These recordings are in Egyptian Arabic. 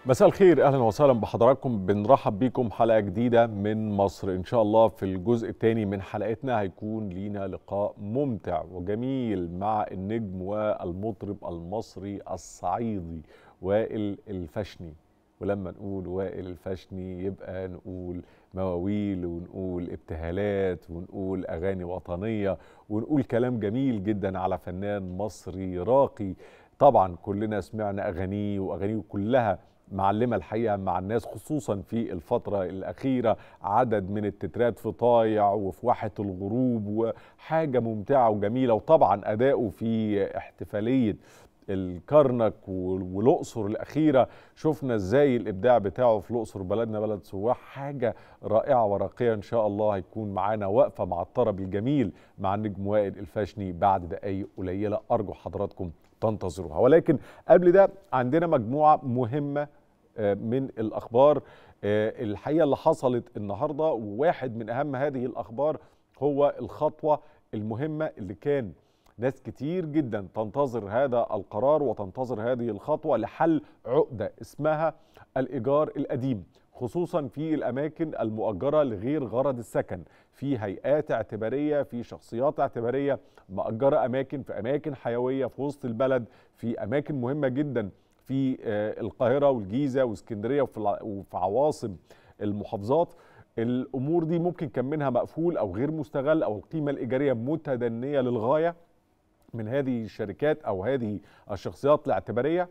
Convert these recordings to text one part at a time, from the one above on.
مساء الخير اهلا وسهلا بحضراتكم بنرحب بيكم حلقه جديده من مصر ان شاء الله في الجزء الثاني من حلقتنا هيكون لينا لقاء ممتع وجميل مع النجم والمطرب المصري الصعيدي وائل الفشني ولما نقول وائل الفشني يبقى نقول مواويل ونقول ابتهالات ونقول اغاني وطنيه ونقول كلام جميل جدا على فنان مصري راقي طبعا كلنا سمعنا اغانيه واغانيه كلها معلمه الحقيقه مع الناس خصوصا في الفتره الاخيره عدد من التترات في طايع وفي واحه الغروب وحاجه ممتعه وجميله وطبعا اداؤه في احتفاليه الكرنك والاقصر الاخيره شفنا ازاي الابداع بتاعه في الاقصر بلدنا بلد سواح حاجه رائعه ورقيه ان شاء الله هيكون معانا وقفه مع الطرب الجميل مع النجم وائل الفاشني بعد دقائق قليله ارجو حضراتكم تنتظروها ولكن قبل ده عندنا مجموعه مهمه من الاخبار الحقيقه اللي حصلت النهارده وواحد من اهم هذه الاخبار هو الخطوه المهمه اللي كان ناس كتير جدا تنتظر هذا القرار وتنتظر هذه الخطوه لحل عقده اسمها الايجار القديم خصوصا في الاماكن المؤجره لغير غرض السكن في هيئات اعتباريه في شخصيات اعتباريه مأجره اماكن في اماكن حيويه في وسط البلد في اماكن مهمه جدا في القاهره والجيزه واسكندريه وفي عواصم المحافظات الامور دي ممكن كان منها مقفول او غير مستغل او القيمه الايجاريه متدنيه للغايه من هذه الشركات او هذه الشخصيات الاعتباريه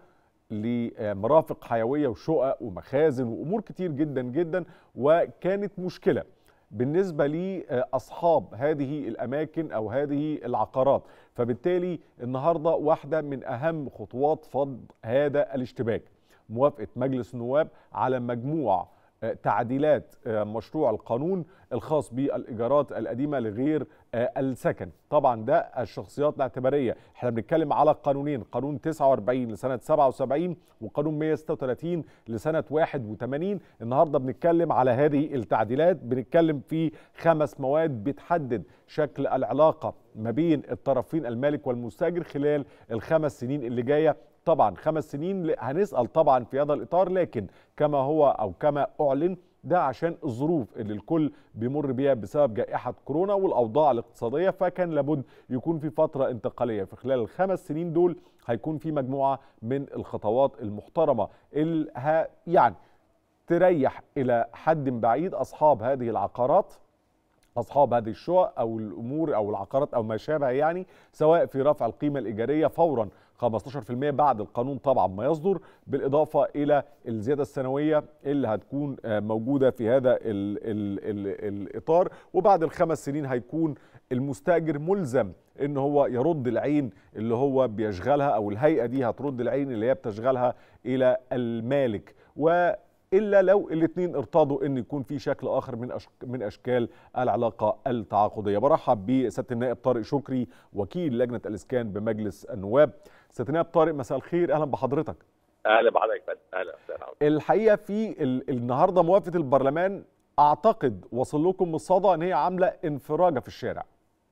لمرافق حيويه وشقق ومخازن وامور كتير جدا جدا وكانت مشكله بالنسبه لاصحاب هذه الاماكن او هذه العقارات فبالتالي النهارده واحده من اهم خطوات فض هذا الاشتباك موافقه مجلس النواب على مجموعه تعديلات مشروع القانون الخاص بالايجارات القديمه لغير السكن طبعا ده الشخصيات الاعتباريه احنا بنتكلم على قانونين قانون 49 لسنه 77 وقانون 136 لسنه 81 النهارده بنتكلم على هذه التعديلات بنتكلم في خمس مواد بتحدد شكل العلاقه ما بين الطرفين المالك والمستاجر خلال الخمس سنين اللي جايه طبعا خمس سنين هنسال طبعا في هذا الاطار لكن كما هو او كما اعلن ده عشان الظروف اللي الكل بيمر بيها بسبب جائحه كورونا والاوضاع الاقتصاديه فكان لابد يكون في فتره انتقاليه في خلال الخمس سنين دول هيكون في مجموعه من الخطوات المحترمه اللي يعني تريح الى حد بعيد اصحاب هذه العقارات اصحاب هذه الشقق او الامور او العقارات او ما شابه يعني سواء في رفع القيمه الايجاريه فورا 15% بعد القانون طبعا ما يصدر بالاضافه الى الزياده السنويه اللي هتكون موجوده في هذا ال ال ال الاطار وبعد الخمس سنين هيكون المستاجر ملزم ان هو يرد العين اللي هو بيشغلها او الهيئه دي هترد العين اللي هي بتشغلها الى المالك و الا لو الاثنين ارتضوا ان يكون في شكل اخر من أشك من اشكال العلاقه التعاقديه برحب بسياده النائب طارق شكري وكيل لجنه الاسكان بمجلس النواب سياده النائب طارق مساء الخير اهلا بحضرتك اهلا بحضرتك فندم اهلا وسهلا الحقيقه في ال النهارده موافقه البرلمان اعتقد وصل لكم الصدى ان هي عامله انفراجه في الشارع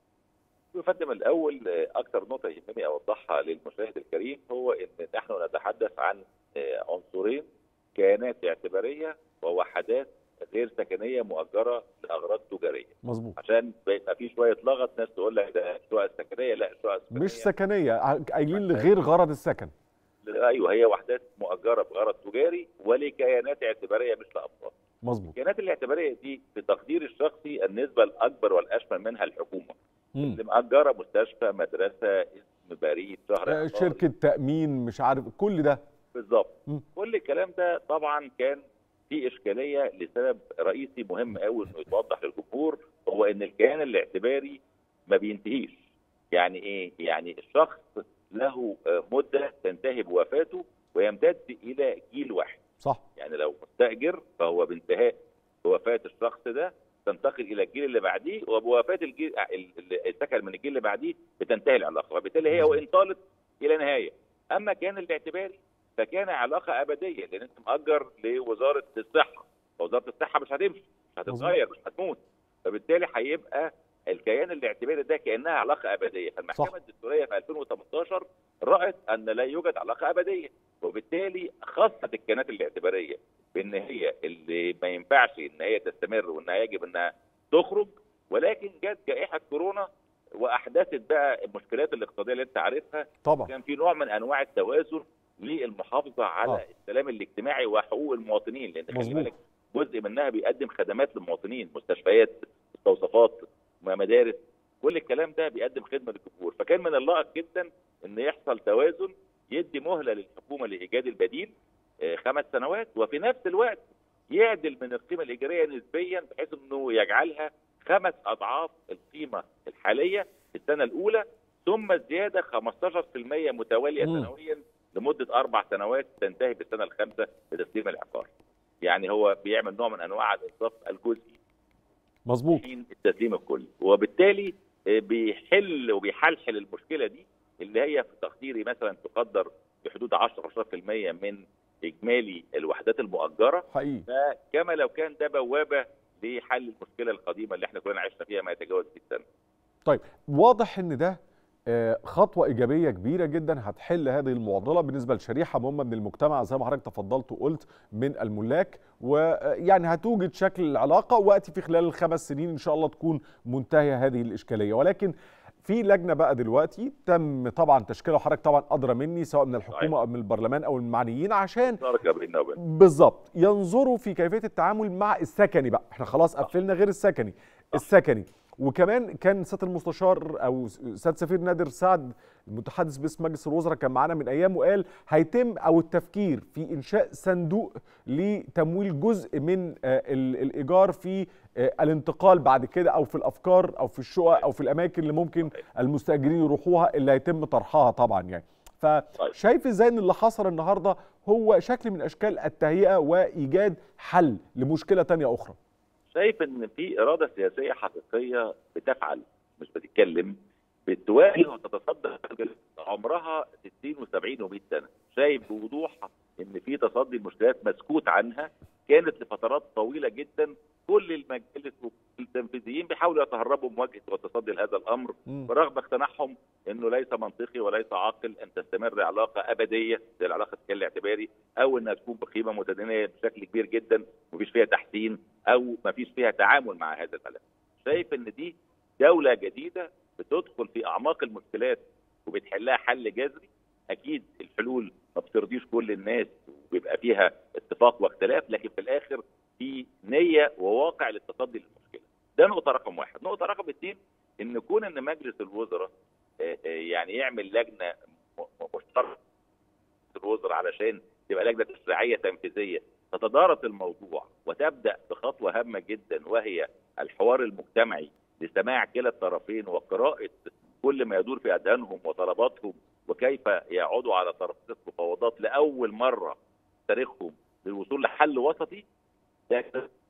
يا فندم الاول اكثر نقطه يهمني اوضحها للمشاهد الكريم هو ان نحن نتحدث عن عنصرين كيانات اعتباريه ووحدات غير سكنيه مؤجره لاغراض تجاريه مظبوط عشان بيبقى في شويه لغط ناس تقول لك ده شقق سكنيه لا شقق سكنيه مش سكنيه قايلين لغير غرض السكن ايوه هي وحدات مؤجره بغرض تجاري ولكيانات اعتباريه مش لافراد مظبوط الكيانات الاعتباريه دي في تقديري الشخصي النسبه الاكبر والاشمل منها الحكومه مم. اللي مأجره مستشفى مدرسه اسم بريد شهر شركه تامين مش عارف كل ده بالظبط كل الكلام ده طبعا كان في اشكاليه لسبب رئيسي مهم قوي انه يتوضح للجمهور هو ان الكيان الاعتباري ما بينتهيش يعني ايه يعني الشخص له مده تنتهي بوفاته ويمتد الى جيل واحد صح يعني لو مستاجر فهو بانتهاء بوفاه الشخص ده تنتقل الى الجيل اللي بعديه وبوفاه الجيل السكن من الجيل اللي بعديه بتنتهي العلاقه وبالتالي هي وان طالت الى نهايه اما كان الاعتباري فكان علاقه ابديه لان انت مأجر لوزاره الصحه وزاره الصحه مش هتمشي مش هتتغير مش هتموت فبالتالي هيبقى الكيان الاعتباري ده كانها علاقه ابديه فالمحكمه صح. الدستوريه في 2018 رأت ان لا يوجد علاقه ابديه وبالتالي خصت الكيانات الاعتباريه بان هي اللي ما ينفعش ان هي تستمر وانها يجب انها تخرج ولكن جت جائحه كورونا واحدثت بقى المشكلات الاقتصاديه اللي انت عارفها طبعا كان في نوع من انواع التوازن للمحافظه على آه. السلام الاجتماعي وحقوق المواطنين لان خلي مظبوط. بالك جزء منها بيقدم خدمات للمواطنين مستشفيات مستوصفات مدارس كل الكلام ده بيقدم خدمه للجمهور فكان من اللائق جدا ان يحصل توازن يدي مهله للحكومه لايجاد البديل آه، خمس سنوات وفي نفس الوقت يعدل من القيمه الايجاريه نسبيا بحيث انه يجعلها خمس اضعاف القيمه الحاليه في السنه الاولى ثم زياده 15% متواليه مم. سنويا لمده اربع سنوات تنتهي بالسنه الخامسه بتسليم العقار. يعني هو بيعمل نوع من انواع الانصاف الجزئي مظبوط حين التسليم الكلي وبالتالي آه، بيحل وبيحلحل المشكله دي اللي هي في تقديري مثلا تقدر بحدود 10 15% من اجمالي الوحدات المؤجره حقيقي فكما لو كان ده بوابه لحل المشكله القديمه اللي احنا كلنا عشنا فيها ما يتجاوز 100 سنه. طيب واضح ان ده آه، خطوة إيجابية كبيرة جدا هتحل هذه المعضلة بالنسبة لشريحة مهمة من المجتمع زي ما حضرتك تفضلت وقلت من الملاك ويعني هتوجد شكل العلاقة وقت في خلال الخمس سنين إن شاء الله تكون منتهية هذه الإشكالية ولكن في لجنة بقى دلوقتي تم طبعا تشكيلها وحضرتك طبعا أدرى مني سواء من الحكومة أو من البرلمان أو المعنيين عشان مشاركه بيننا وبين بالظبط ينظروا في كيفيه التعامل مع السكني بقى احنا خلاص قفلنا غير السكني السكني وكمان كان سياده المستشار او سياده سفير نادر سعد المتحدث باسم مجلس الوزراء كان معانا من ايام وقال هيتم او التفكير في انشاء صندوق لتمويل جزء من آه، ال- الايجار في آه، الانتقال بعد كده او في الافكار او في الشقق او في الاماكن اللي ممكن المستاجرين يروحوها اللي هيتم طرحها طبعا يعني فشايف ازاي ان اللي حصل النهارده هو شكل من اشكال التهيئه وايجاد حل لمشكله تانية اخرى شايف ان في اراده سياسيه حقيقيه بتفعل مش بتتكلم بتواجه وتتصدى عمرها 60 و70 و100 سنه شايف بوضوح ان في تصدي المشكلات مسكوت عنها كانت لفترات طويله جدا كل المجالس والتنفيذيين بيحاولوا يتهربوا مواجهه والتصدي لهذا الامر مم. برغم اقتناعهم انه ليس منطقي وليس عاقل ان تستمر علاقه ابديه زي العلاقه الكيان الاعتباري او انها تكون بقيمه متدنيه بشكل كبير جدا مفيش فيها تحسين او مفيش فيها تعامل مع هذا الملف. شايف ان دي دوله جديده بتدخل في اعماق المشكلات وبتحلها حل جذري اكيد الحلول ما بترضيش كل الناس وبيبقى فيها اتفاق واختلاف لكن في الاخر في نيه وواقع للتصدي للمشكله. ده نقطه رقم واحد، نقطه رقم اثنين ان كون ان مجلس الوزراء آه، آه، يعني يعمل لجنه م- م- مشتركه الوزراء علشان تبقى لجنه تشريعيه تنفيذيه تتدارس الموضوع وتبدا بخطوه هامه جدا وهي الحوار المجتمعي لسماع كلا الطرفين وقراءه كل ما يدور في اذهانهم وطلباتهم وكيف يقعدوا على ترابيزه مفاوضات لاول مره في تاريخهم للوصول لحل وسطي ده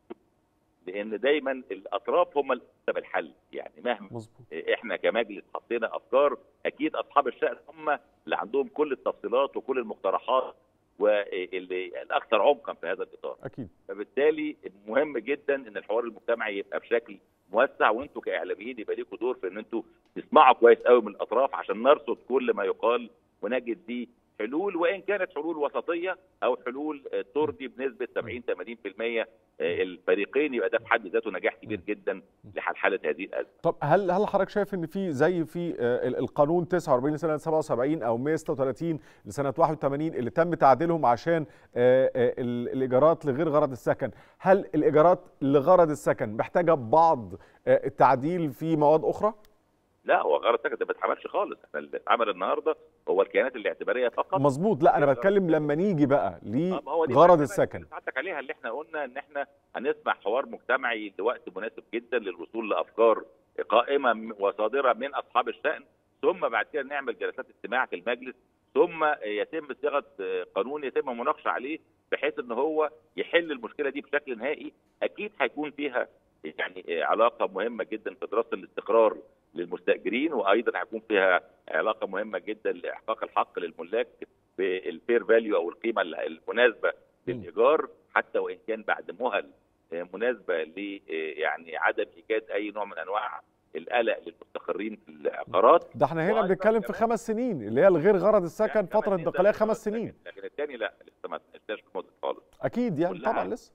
لان دايما الاطراف هم الاسبب الحل يعني مهما مظبوط احنا كمجلس حطينا افكار اكيد اصحاب الشأن هم اللي عندهم كل التفصيلات وكل المقترحات واللي الاكثر عمقا في هذا الاطار اكيد فبالتالي مهم جدا ان الحوار المجتمعي يبقى بشكل موسع وانتم كاعلاميين يبقى ليكم دور في ان انتم تسمعوا كويس قوي من الاطراف عشان نرصد كل ما يقال ونجد فيه حلول وان كانت حلول وسطيه او حلول آه، ترضي بنسبه 70 80% آه، الفريقين يبقى ده في حد ذاته نجاح كبير جدا لحلحله هذه الازمه. طب هل هل حضرتك شايف ان في زي في آه، ال- القانون 49 لسنه 77 او 136 لسنه 81 اللي تم تعديلهم عشان آه، آه، ال- الايجارات لغير غرض السكن هل الايجارات لغرض السكن محتاجه بعض آه، التعديل في مواد اخرى لا هو غير السكن ده ما اتعملش خالص احنا اللي اتعمل النهارده هو الكيانات الاعتباريه فقط مظبوط لا انا بتكلم لما نيجي بقى طب هو دي لغرض المحكمة السكن اللي ساعدتك عليها اللي احنا قلنا ان احنا هنسمع حوار مجتمعي لوقت مناسب جدا للوصول لافكار قائمه م- وصادره من اصحاب الشان ثم بعد كده نعمل جلسات استماع في المجلس ثم يتم صياغه قانون يتم مناقشه عليه بحيث ان هو يحل المشكله دي بشكل نهائي اكيد هيكون فيها يعني علاقه مهمه جدا في دراسه الاستقرار للمستاجرين وايضا هيكون فيها علاقه مهمه جدا لاحقاق الحق للملاك بالفير فاليو او القيمه المناسبه للايجار حتى وان كان بعد مهل مناسبه ل يعني عدم ايجاد اي نوع من انواع القلق للمستقرين في العقارات ده احنا هنا وأيضاً بنتكلم في كمان- خمس سنين اللي هي الغير غرض السكن يعني فتره كمان انتقاليه يبدأ خمس في سنين لكن الثاني لا لسه ما لسه مدة خالص اكيد يعني كلها. طبعا لسه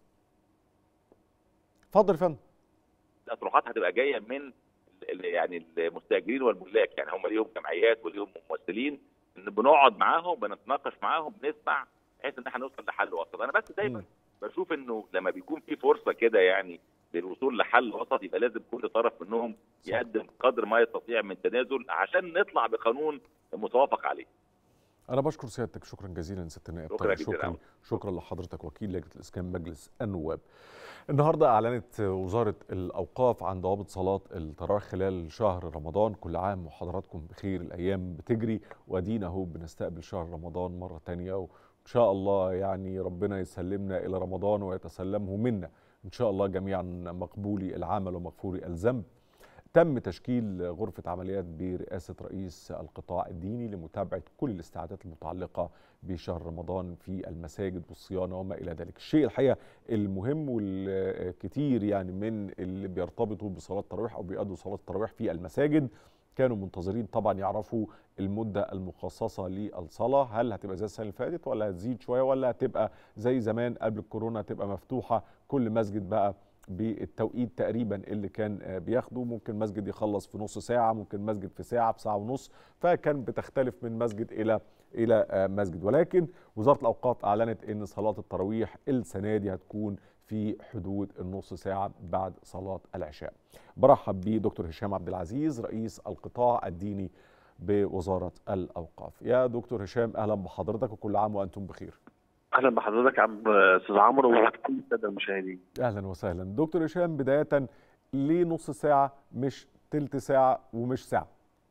اتفضل يا فندم الاطروحات هتبقى جايه من ال- يعني المستاجرين والملاك يعني هم ليهم جمعيات وليهم ممثلين ان بنقعد معاهم بنتناقش معاهم بنسمع بحيث ان احنا نوصل لحل وسط انا بس دايما مم. بشوف انه لما بيكون في فرصه كده يعني للوصول لحل وسط يبقى لازم كل طرف منهم صح. يقدم قدر ما يستطيع من تنازل عشان نطلع بقانون متوافق عليه انا بشكر سيادتك شكرا جزيلا سياده النائب شكرا طارق. جزيلا. شكرا شكرا لحضرتك وكيل لجنه الاسكان مجلس النواب النهارده اعلنت وزاره الاوقاف عن ضوابط صلاه التراويح خلال شهر رمضان كل عام وحضراتكم بخير الايام بتجري وادينا اهو بنستقبل شهر رمضان مره تانية وان شاء الله يعني ربنا يسلمنا الى رمضان ويتسلمه منا ان شاء الله جميعا مقبولي العمل ومغفوري الذنب تم تشكيل غرفة عمليات برئاسة رئيس القطاع الديني لمتابعة كل الاستعدادات المتعلقة بشهر رمضان في المساجد والصيانة وما إلى ذلك الشيء الحقيقة المهم والكثير يعني من اللي بيرتبطوا بصلاة التراويح أو بيأدوا صلاة التراويح في المساجد كانوا منتظرين طبعا يعرفوا المدة المخصصة للصلاة هل هتبقى زي السنة اللي فاتت ولا هتزيد شوية ولا هتبقى زي زمان قبل الكورونا هتبقى مفتوحة كل مسجد بقى بالتوقيت تقريبا اللي كان آه، بياخده ممكن مسجد يخلص في نص ساعة ممكن مسجد في ساعة في ساعة ونص فكان بتختلف من مسجد إلى إلى آه، مسجد ولكن وزارة الأوقاف أعلنت أن صلاة التراويح السنة دي هتكون في حدود النص ساعة بعد صلاة العشاء برحب بدكتور هشام عبد العزيز رئيس القطاع الديني بوزارة الأوقاف يا دكتور هشام أهلا بحضرتك وكل عام وأنتم بخير اهلا بحضرتك يا عم استاذ عمرو وكل الساده المشاهدين اهلا وسهلا دكتور هشام بدايه ليه نص ساعه مش تلت ساعه ومش ساعه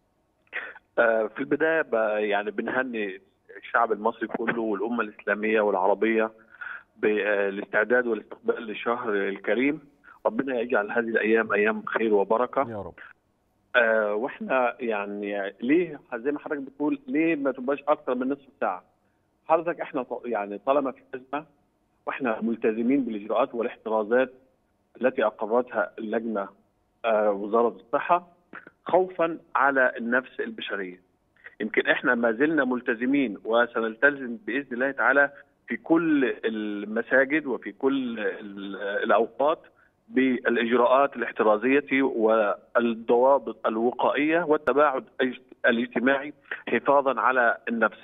آه، في البدايه ب- يعني بنهني الشعب المصري كله والامه الاسلاميه والعربيه بالاستعداد والاستقبال للشهر الكريم ربنا يجعل هذه الايام ايام خير وبركه يا رب آه، واحنا يعني ليه زي ما حضرتك بتقول ليه ما تبقاش اكثر من نصف ساعه حضرتك احنا ط- يعني طالما في ازمه واحنا ملتزمين بالاجراءات والاحترازات التي اقرتها اللجنه آه، وزاره الصحه خوفا على النفس البشريه يمكن احنا ما زلنا ملتزمين وسنلتزم باذن الله تعالى في كل المساجد وفي كل ال- الاوقات بالاجراءات الاحترازيه والضوابط الوقائيه والتباعد الاج- الاجتماعي حفاظا على النفس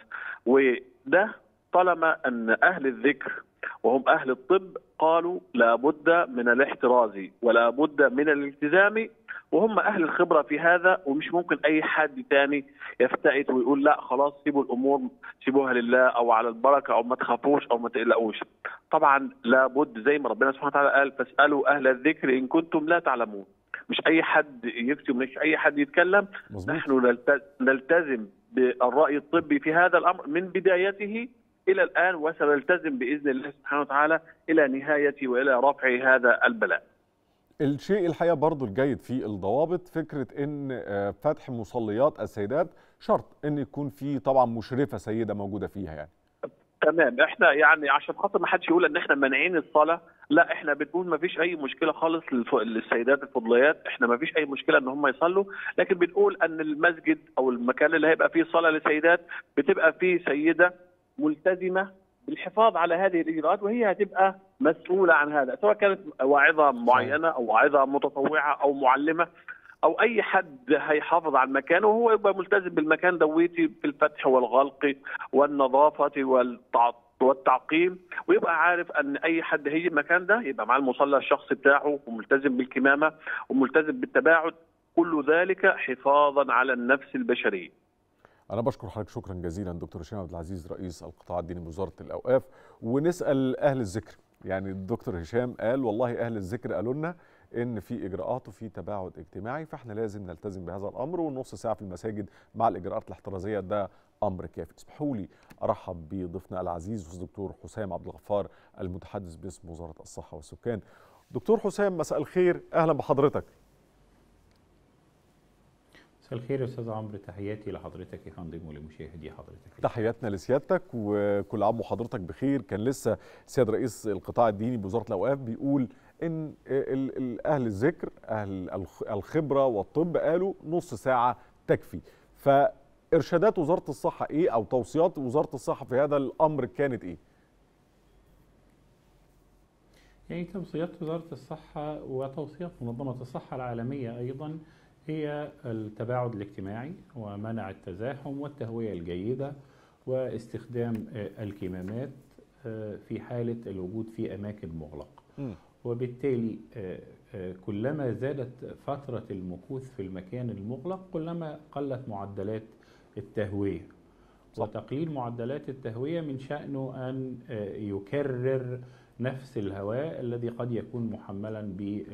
وده طالما ان اهل الذكر وهم اهل الطب قالوا لابد من الاحتراز ولا بد من الالتزام وهم اهل الخبره في هذا ومش ممكن اي حد تاني يفتئت ويقول لا خلاص سيبوا الامور سيبوها لله او على البركه او ما تخافوش او ما تقلقوش طبعا لابد زي ما ربنا سبحانه وتعالى قال فاسالوا اهل الذكر ان كنتم لا تعلمون مش اي حد يفتي ومش اي حد يتكلم مظبوط نحن نلت- نلتزم بالراي الطبي في هذا الامر من بدايته الى الان وسنلتزم باذن الله سبحانه وتعالى الى نهايه والى رفع هذا البلاء. الشيء الحقيقه برضو الجيد في الضوابط فكره ان آه، فتح مصليات السيدات شرط ان يكون في طبعا مشرفه سيده موجوده فيها يعني تمام احنا يعني عشان خاطر ما حدش يقول ان احنا مانعين الصلاه لا احنا بنقول ما فيش اي مشكله خالص للف... للسيدات الفضليات احنا ما فيش اي مشكله ان هم يصلوا لكن بنقول ان المسجد او المكان اللي هيبقى فيه صلاه للسيدات بتبقى فيه سيده ملتزمه بالحفاظ على هذه الاجراءات وهي هتبقى مسؤوله عن هذا سواء كانت واعظه معينه او واعظه متطوعه او معلمه او اي حد هيحافظ على المكان وهو يبقى ملتزم بالمكان دويتي في الفتح والغلق والنظافه والتع... والتعقيم ويبقى عارف ان اي حد هيجي المكان ده يبقى معاه المصلى الشخصي بتاعه وملتزم بالكمامه وملتزم بالتباعد كل ذلك حفاظا على النفس البشريه انا بشكر حضرتك شكرا جزيلا دكتور هشام عبد العزيز رئيس القطاع الديني بوزاره الاوقاف ونسال اهل الذكر يعني الدكتور هشام قال والله اهل الذكر قالوا لنا ان في اجراءات وفي تباعد اجتماعي فاحنا لازم نلتزم بهذا الامر ونص ساعه في المساجد مع الاجراءات الاحترازيه ده امر كافي اسمحوا لي ارحب بضيفنا العزيز استاذ دكتور حسام عبد الغفار المتحدث باسم وزاره الصحه والسكان دكتور حسام مساء الخير اهلا بحضرتك مساء الخير يا استاذ عمرو تحياتي لحضرتك يا فندم ولمشاهدي حضرتك تحياتنا لسيادتك وكل عام وحضرتك بخير كان لسه سياد رئيس القطاع الديني بوزاره الاوقاف بيقول ان ال- ال- اهل الذكر اهل الخ- الخبره والطب قالوا نص ساعه تكفي فارشادات وزاره الصحه ايه او توصيات وزاره الصحه في هذا الامر كانت ايه يعني توصيات وزارة الصحة وتوصيات منظمة الصحة العالمية أيضا هي التباعد الاجتماعي ومنع التزاحم والتهوية الجيدة واستخدام آه، الكمامات آه، في حالة الوجود في أماكن مغلقة مم. وبالتالي آه، آه، كلما زادت فترة المكوث في المكان المغلق كلما قلت معدلات التهوية صح. وتقليل معدلات التهوية من شأنه أن آه، يكرر نفس الهواء الذي قد يكون محملا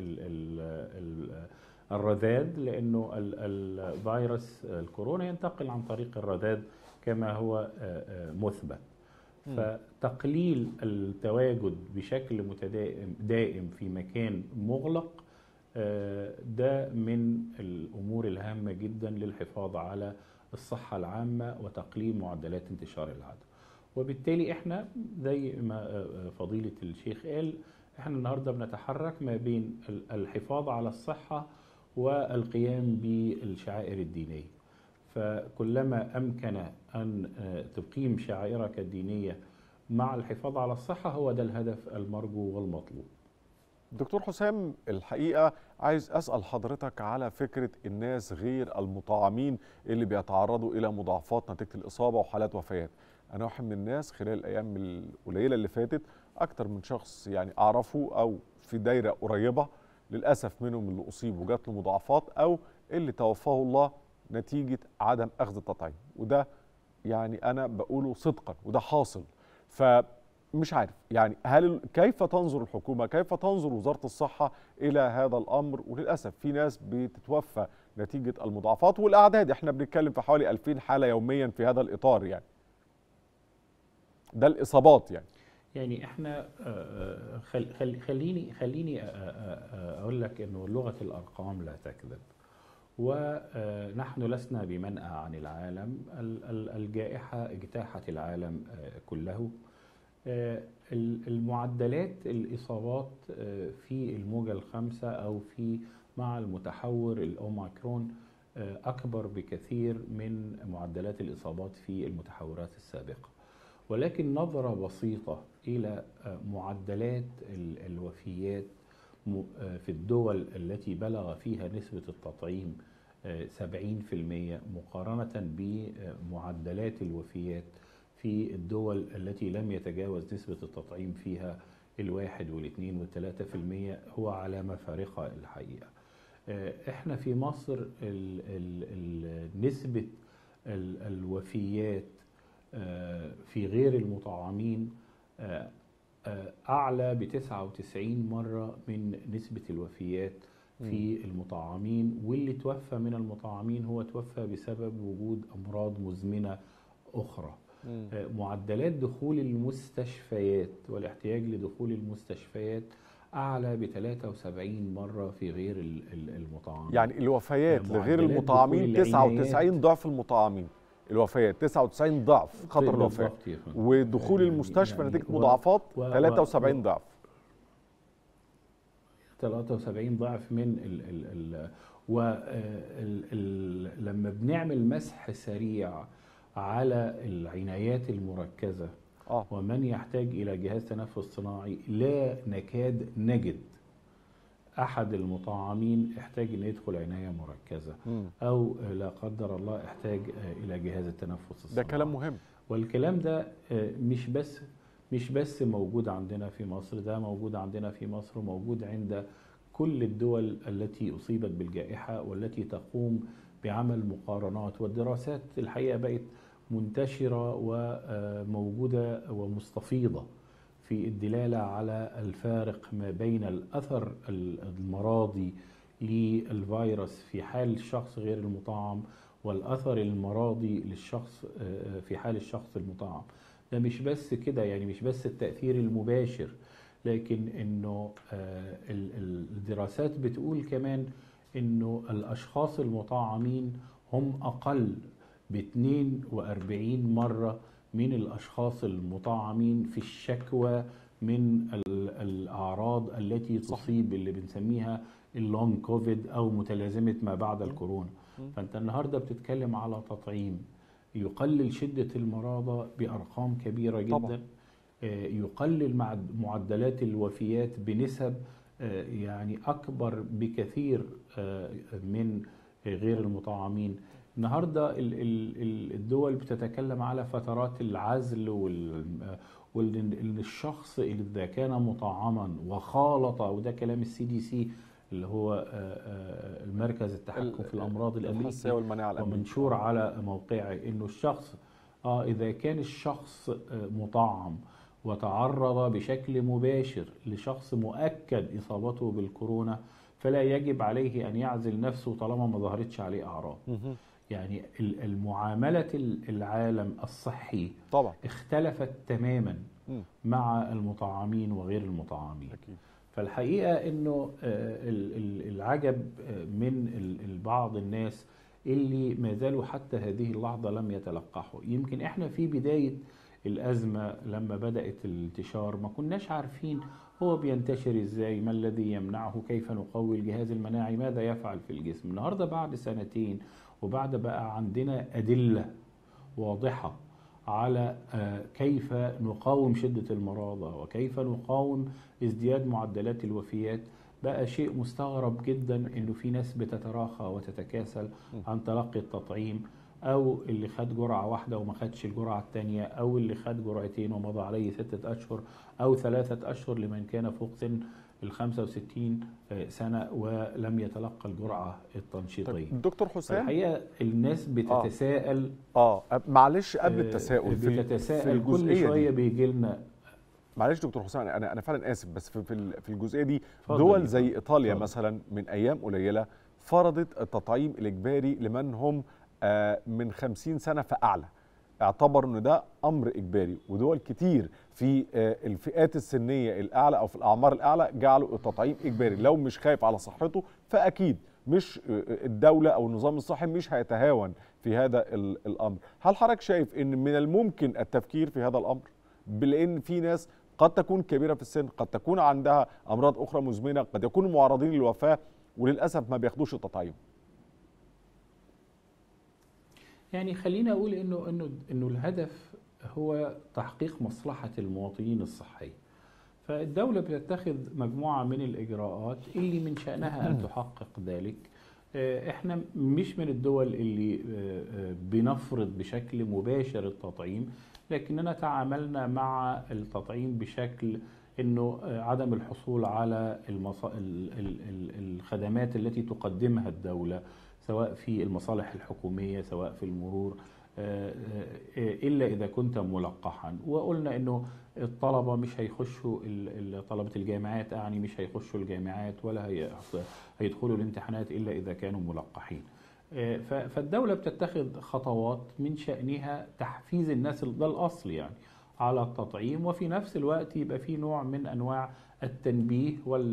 بالرذاذ لأنه ال- الفيروس الكورونا ينتقل عن طريق الرذاذ كما هو آه، آه، مثبت مم. فتقليل التواجد بشكل متدائم دائم في مكان مغلق آه، ده من الامور الهامه جدا للحفاظ على الصحه العامه وتقليل معدلات انتشار العدوى وبالتالي احنا زي ما آه، آه، فضيله الشيخ قال احنا النهارده بنتحرك ما بين ال- الحفاظ على الصحه والقيام بالشعائر الدينيه فكلما امكن ان آه، تقيم شعائرك الدينيه مع الحفاظ على الصحه هو ده الهدف المرجو والمطلوب دكتور حسام الحقيقة عايز أسأل حضرتك على فكرة الناس غير المطعمين اللي بيتعرضوا إلى مضاعفات نتيجة الإصابة وحالات وفيات أنا واحد من الناس خلال الأيام القليلة اللي فاتت أكتر من شخص يعني أعرفه أو في دايرة قريبة للأسف منهم اللي أصيب وجات له مضاعفات أو اللي توفاه الله نتيجة عدم أخذ التطعيم وده يعني أنا بقوله صدقا وده حاصل ف مش عارف يعني هل كيف تنظر الحكومه كيف تنظر وزاره الصحه الى هذا الامر وللاسف في ناس بتتوفى نتيجه المضاعفات والاعداد احنا بنتكلم في حوالي 2000 حاله يوميا في هذا الاطار يعني ده الاصابات يعني يعني احنا آه، خل خل خليني خليني آه، آه، آه، اقول لك انه لغه الارقام لا تكذب ونحن لسنا بمنأى عن العالم ال- ال- الجائحه اجتاحت العالم آه، كله آه، ال- المعدلات الاصابات آه، في الموجه الخامسه او في مع المتحور الاوميكرون آه، اكبر بكثير من معدلات الاصابات في المتحورات السابقه ولكن نظرة بسيطة إلى آه، معدلات ال- الوفيات م- آه، في الدول التي بلغ فيها نسبة التطعيم آه، 70% مقارنة بمعدلات الوفيات في الدول التي لم يتجاوز نسبة التطعيم فيها الواحد والاثنين والثلاثة في المية هو علامة فارقة الحقيقة آه، احنا في مصر ال ال ال نسبة ال الوفيات آه، في غير المطعمين آه، آه، أعلى ب 99 مرة من نسبة الوفيات في المطعمين واللي توفى من المطعمين هو توفى بسبب وجود أمراض مزمنة أخرى آه، معدلات دخول المستشفيات والاحتياج لدخول المستشفيات أعلى ب 73 مرة في غير ال- ال- المطعمين يعني الوفيات لغير معدلات المطعمين دخول 99 العنايات. ضعف المطعمين الوفيات 99 ضعف خطر الوفاه بالضبط يا فندم. ودخول يعني- المستشفى يعني نتيجه و- مضاعفات و- 73 و- ضعف 73 ضعف من ال ال ال و ال ال لما بنعمل مسح سريع على العنايات المركزة اه ومن يحتاج إلى جهاز تنفس صناعي لا نكاد نجد أحد المطعمين احتاج أن يدخل عناية مركزة مم. أو لا قدر الله احتاج إلى جهاز التنفس ده الصناعي كلام مهم والكلام ده آه، مش بس مش بس موجود عندنا في مصر ده موجود عندنا في مصر وموجود عند كل الدول التي أصيبت بالجائحة والتي تقوم بعمل مقارنات والدراسات الحقيقة بقت منتشرة وموجودة ومستفيضة في الدلالة على الفارق ما بين الأثر المرضي للفيروس في حال الشخص غير المطعم والأثر المرضي للشخص آه، في حال الشخص المطعم ده مش بس كده يعني مش بس التأثير المباشر لكن انه آه، ال- ال- الدراسات بتقول كمان انه الاشخاص المطعمين هم اقل ب 42 مره من الاشخاص المطعمين في الشكوى من ال- الاعراض التي صح. تصيب اللي بنسميها اللونج كوفيد او متلازمه ما بعد الكورونا مم. فانت النهارده بتتكلم على تطعيم يقلل شده المرضى بارقام كبيره جدا طبعا. آه، يقلل مع معدلات الوفيات بنسب آه، يعني اكبر بكثير آه، من غير المطعمين النهارده ال- ال- ال- الدول بتتكلم على فترات العزل وال وان الشخص اذا كان مطعما وخالط وده كلام السي دي سي اللي هو آه، آه، المركز التحكم في الامراض الحساسيه الامريكي والمناعه الامريكيه ومنشور على موقعه انه الشخص اه اذا كان الشخص آه، مطعم وتعرض بشكل مباشر لشخص مؤكد اصابته بالكورونا فلا يجب عليه ان يعزل نفسه طالما ما ظهرتش عليه اعراض مهم. يعني ال- المعامله ال- العالم الصحي طبعا اختلفت تماما مم. مع المطعمين وغير المطعمين اكيد فالحقيقه انه آه، ال- ال- العجب آه، من ال- ال- بعض الناس اللي ما زالوا حتى هذه اللحظه لم يتلقحوا يمكن احنا في بدايه الازمه لما بدات الانتشار ما كناش عارفين هو بينتشر ازاي ما الذي يمنعه كيف نقوي الجهاز المناعي ماذا يفعل في الجسم النهارده بعد سنتين وبعد بقى عندنا ادله واضحه على آه، كيف نقاوم شدة المرضى وكيف نقاوم ازدياد معدلات الوفيات بقى شيء مستغرب جدا انه في ناس بتتراخى وتتكاسل عن تلقي التطعيم او اللي خد جرعة واحدة وما خدش الجرعة الثانية او اللي خد جرعتين ومضى عليه ستة اشهر او ثلاثة اشهر لمن كان فوق سن ال 65 سنة ولم يتلقى الجرعة التنشيطية طيب دكتور حسام الحقيقة الناس بتتساءل اه معلش قبل آه، التساؤل في ال- في بتتساءل كل الجزئيه شويه دي بيجي لنا معلش دكتور حسام انا انا فعلا اسف بس في في ال- في الجزئيه دي اتفضل دول يا زي فندم، ايطاليا اتفضل. مثلا من ايام قليله فرضت التطعيم الاجباري لمن هم آه، من 50 سنه فاعلى اعتبر ان ده امر اجباري ودول كتير في آه، الفئات السنيه الاعلى او في الاعمار الاعلى جعلوا التطعيم اجباري لو مش خايف على صحته فاكيد مش آه، الدوله او النظام الصحي مش هيتهاون في هذا ال- الامر هل حضرتك شايف ان من الممكن التفكير في هذا الامر لان في ناس قد تكون كبيره في السن قد تكون عندها امراض اخرى مزمنه قد يكونوا معرضين للوفاه وللاسف ما بياخدوش التطعيم يعني خليني اقول انه انه انه الهدف هو تحقيق مصلحه المواطنين الصحيه فالدوله بتتخذ مجموعه من الاجراءات اللي من شانها ان تحقق ذلك آه، احنا مش من الدول اللي آه، آه، بنفرض بشكل مباشر التطعيم لكننا تعاملنا مع التطعيم بشكل انه آه، عدم الحصول على المص... ال... ال... ال... الخدمات التي تقدمها الدوله سواء في المصالح الحكوميه سواء في المرور آه، آه، الا اذا كنت ملقحا وقلنا انه الطلبه مش هيخشوا ال- ال- طلبه الجامعات يعني مش هيخشوا الجامعات ولا هي- هيدخلوا الامتحانات الا اذا كانوا ملقحين آه، ف- فالدوله بتتخذ خطوات من شانها تحفيز الناس ده الاصل يعني على التطعيم وفي نفس الوقت يبقى في نوع من انواع التنبيه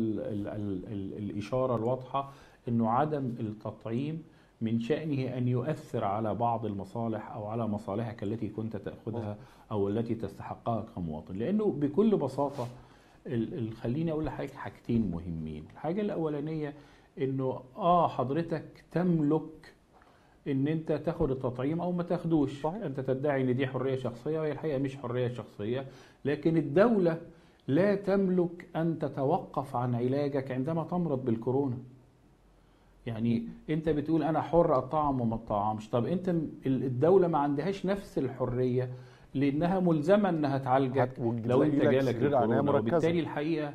والاشاره الواضحه انه عدم التطعيم من شأنه أن يؤثر على بعض المصالح أو على مصالحك التي كنت تأخذها أو التي تستحقها كمواطن لأنه بكل بساطة ال- ال- خليني أقول لحضرتك حاجتين مهمين الحاجة الأولانية أنه آه حضرتك تملك ان انت تاخد التطعيم او ما تاخدوش صحيح. انت تدعي ان دي حريه شخصيه وهي الحقيقه مش حريه شخصيه لكن الدوله لا تملك ان تتوقف عن علاجك عندما تمرض بالكورونا يعني انت بتقول انا حر اطعم وما اطعمش طب انت م- ال- الدوله ما عندهاش نفس الحريه لانها ملزمه انها تعالجك هت- وتجيب لو انت لك جالك سرير عناية الكورونا مركزة. وبالتالي الحقيقه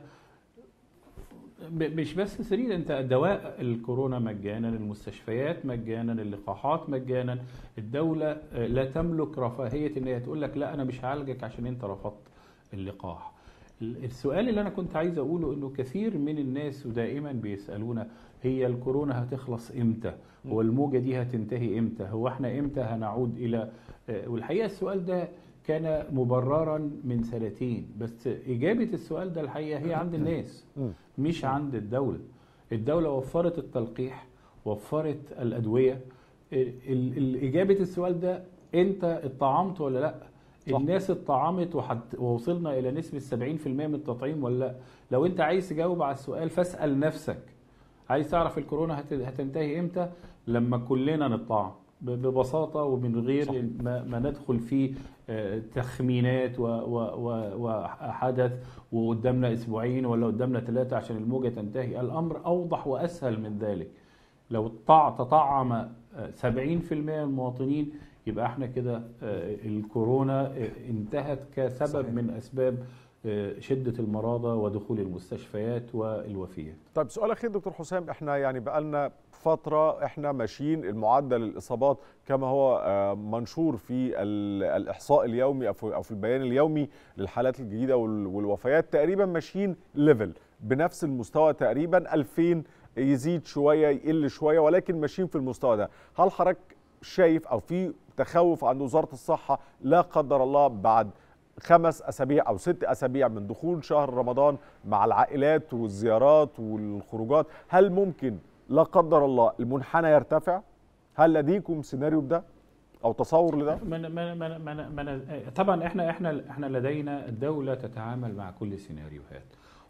ب- مش بس سرير انت دواء الكورونا مجانا المستشفيات مجانا اللقاحات مجانا الدوله آه، لا تملك رفاهيه ان هي تقول لك لا انا مش هعالجك عشان انت رفضت اللقاح ال- السؤال اللي انا كنت عايز اقوله انه كثير من الناس ودائما بيسالونا هي الكورونا هتخلص امتى هو الموجه دي هتنتهي امتى هو احنا امتى هنعود الى آه، والحقيقه السؤال ده كان مبررا من سنتين بس اجابه السؤال ده الحقيقه هي عند الناس مم. مش عند الدولة الدولة وفرت التلقيح وفرت الأدوية ال- ال- إجابة السؤال ده أنت اتطعمت ولا لأ صح. الناس اتطعمت وحت... ووصلنا الى نسبه 70% من التطعيم ولا لا لو انت عايز تجاوب على السؤال فاسال نفسك عايز تعرف الكورونا هت... هتنتهي امتى لما كلنا نطعم ب- ببساطه ومن غير صح. ما, ما ندخل في آه، تخمينات و... و... و... وحدث وقدامنا اسبوعين ولا قدامنا ثلاثه عشان الموجه تنتهي الامر اوضح واسهل من ذلك لو الطع- تطعم آه، 70% من المواطنين يبقى احنا كده آه، الكورونا آه، انتهت كسبب صحيح. صحيح. من اسباب آه، شده المرضى ودخول المستشفيات والوفيات طيب سؤال اخير دكتور حسام احنا يعني بقالنا فتره احنا ماشيين المعدل الاصابات كما هو آه، منشور في ال- الاحصاء اليومي او في أو في البيان اليومي للحالات الجديده وال- والوفيات تقريبا ماشيين ليفل بنفس المستوى تقريبا 2000 يزيد شويه يقل شويه ولكن ماشيين في المستوى ده هل حضرتك شايف او في تخوف عند وزاره الصحه لا قدر الله بعد خمس اسابيع او ست اسابيع من دخول شهر رمضان مع العائلات والزيارات والخروجات هل ممكن لا قدر الله المنحنى يرتفع هل لديكم سيناريو بده او تصور لده من من من من من طبعا احنا احنا احنا لدينا الدوله تتعامل مع كل السيناريوهات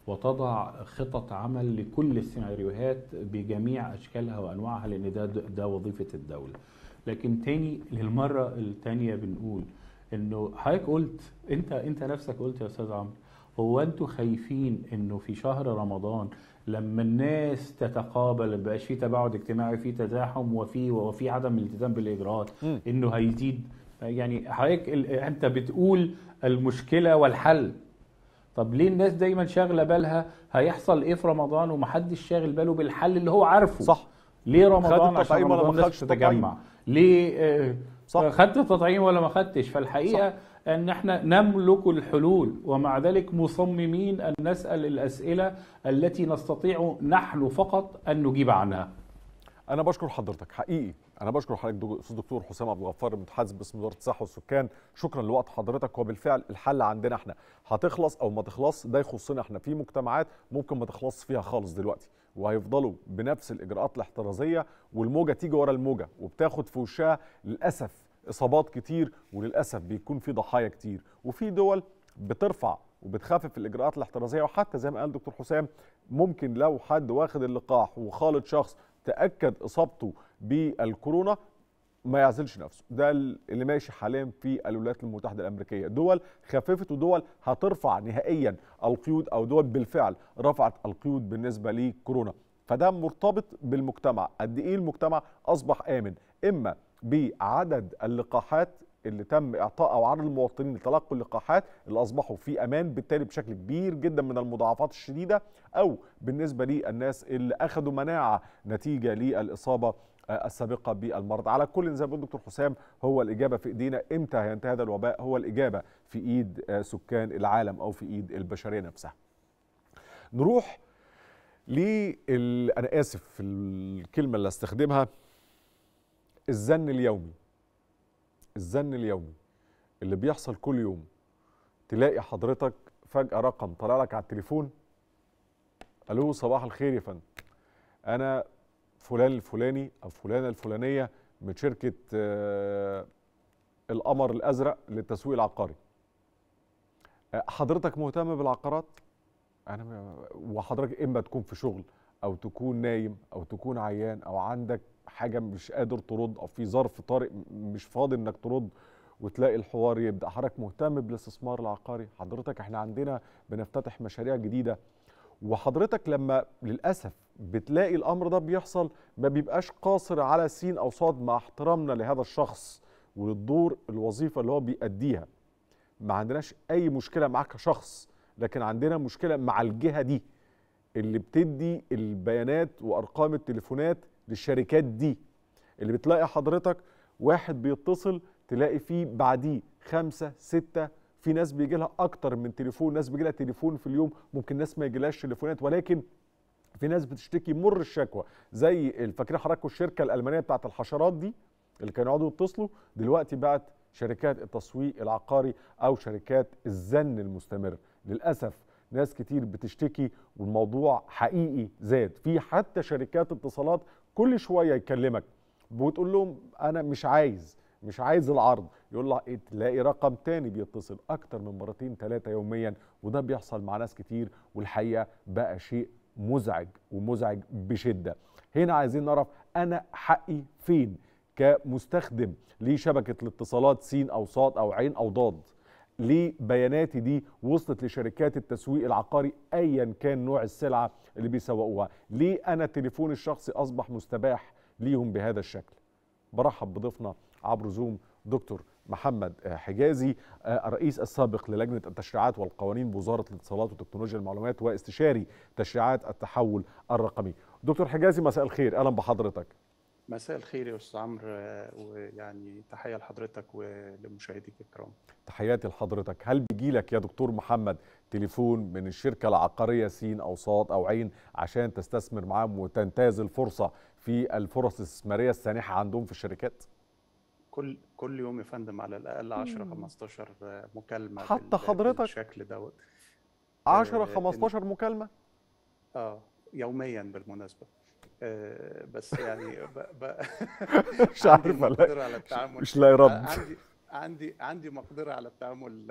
وتضع خطط عمل لكل السيناريوهات بجميع اشكالها وانواعها لان ده ده وظيفه الدوله لكن تاني للمره الثانيه بنقول انه حضرتك قلت انت انت نفسك قلت يا استاذ عمرو هو انتوا خايفين انه في شهر رمضان لما الناس تتقابل مبقاش في تباعد اجتماعي في تزاحم وفي وفي عدم الالتزام بالاجراءات مم. انه هيزيد يعني حضرتك ال- انت بتقول المشكله والحل طب ليه الناس دايما شاغله بالها هيحصل ايه في رمضان ومحدش شاغل باله بالحل اللي هو عارفه صح ليه رمضان عشان التطعيم ولا ما رمضان الناس خدش تتجمع ليه آه، صح. خدت التطعيم ولا ما خدتش فالحقيقه صح. ان احنا نملك الحلول ومع ذلك مصممين ان نسال الاسئله التي نستطيع نحن فقط ان نجيب عنها انا بشكر حضرتك حقيقي انا بشكر حضرتك دو- استاذ دكتور حسام عبد الغفار المتحدث باسم وزاره الصحه والسكان شكرا لوقت حضرتك وبالفعل الحل عندنا احنا هتخلص او ما تخلص ده يخصنا احنا في مجتمعات ممكن ما تخلصش فيها خالص دلوقتي وهيفضلوا بنفس الاجراءات الاحترازيه والموجه تيجي ورا الموجه وبتاخد في وشها للاسف اصابات كتير وللاسف بيكون في ضحايا كتير وفي دول بترفع وبتخفف الاجراءات الاحترازيه وحتى زي ما قال دكتور حسام ممكن لو حد واخد اللقاح وخالط شخص تاكد اصابته بالكورونا ما يعزلش نفسه ده اللي ماشي حاليا في الولايات المتحده الامريكيه دول خففت ودول هترفع نهائيا القيود او دول بالفعل رفعت القيود بالنسبه لكورونا فده مرتبط بالمجتمع قد ايه المجتمع اصبح امن اما بعدد اللقاحات اللي تم اعطاء او عدد المواطنين اللي تلقوا اللقاحات اللي اصبحوا في امان بالتالي بشكل كبير جدا من المضاعفات الشديده او بالنسبه للناس اللي اخذوا مناعه نتيجه للاصابه آه، السابقه بالمرض على كل زي ما بيقول دكتور حسام هو الاجابه في ايدينا امتى هينتهي هذا الوباء هو الاجابه في ايد آه، سكان العالم او في ايد البشريه نفسها نروح لل انا اسف في الكلمه اللي استخدمها الزن اليومي الزن اليومي اللي بيحصل كل يوم تلاقي حضرتك فجأة رقم طالع لك على التليفون ألو صباح الخير يا فندم أنا فلان الفلاني أو فلانة الفلانية من شركة آه، القمر الأزرق للتسويق العقاري آه، حضرتك مهتم بالعقارات أنا م- وحضرتك إما تكون في شغل أو تكون نايم أو تكون عيان أو عندك حاجة مش قادر ترد أو في ظرف طارئ م- مش فاضي إنك ترد وتلاقي الحوار يبدا حضرتك مهتم بالاستثمار العقاري حضرتك احنا عندنا بنفتتح مشاريع جديده وحضرتك لما للاسف بتلاقي الامر ده بيحصل ما بيبقاش قاصر على سين او صاد مع احترامنا لهذا الشخص وللدور الوظيفه اللي هو بيأديها ما عندناش اي مشكله معاك كشخص لكن عندنا مشكله مع الجهه دي اللي بتدي البيانات وارقام التليفونات للشركات دي اللي بتلاقي حضرتك واحد بيتصل تلاقي فيه بعديه خمسة ستة في ناس بيجي لها أكتر من تليفون ناس بيجي لها تليفون في اليوم ممكن ناس ما يجيلهاش تليفونات ولكن في ناس بتشتكي مر الشكوى زي فاكرين حضراتكم الشركة الألمانية بتاعت الحشرات دي اللي كانوا يقعدوا يتصلوا دلوقتي بقت شركات التسويق العقاري أو شركات الزن المستمر للأسف ناس كتير بتشتكي والموضوع حقيقي زاد في حتى شركات اتصالات كل شوية يكلمك وتقول لهم أنا مش عايز مش عايز العرض يقول له إيه، تلاقي رقم تاني بيتصل اكتر من مرتين ثلاثه يوميا وده بيحصل مع ناس كتير والحقيقه بقى شيء مزعج ومزعج بشده هنا عايزين نعرف انا حقي فين كمستخدم لشبكه الاتصالات سين او صاد او عين او ضاد ليه بياناتي دي وصلت لشركات التسويق العقاري ايا كان نوع السلعه اللي بيسوقوها ليه انا تليفوني الشخصي اصبح مستباح ليهم بهذا الشكل برحب بضيفنا عبر زوم دكتور محمد حجازي آه، الرئيس السابق للجنه التشريعات والقوانين بوزاره الاتصالات وتكنولوجيا المعلومات واستشاري تشريعات التحول الرقمي دكتور حجازي مساء الخير اهلا بحضرتك مساء الخير يا استاذ عمرو آه، ويعني تحيه لحضرتك ولمشاهديك الكرام تحياتي لحضرتك هل بيجي لك يا دكتور محمد تليفون من الشركة العقارية سين أو صاد أو عين عشان تستثمر معاهم وتنتهز الفرصة في الفرص الاستثمارية السانحة عندهم في الشركات كل كل يوم يا فندم على الاقل 10 مم. 15 مكالمه حتى بال- حضرتك؟ بالشكل دوت 10 آه، 15 مكالمة اه يوميا بالمناسبه آه بس يعني ب... ب... مش عندي عارف مقدره ألاقي على التعامل مش لاقي رد عندي عندي عندي مقدره على التعامل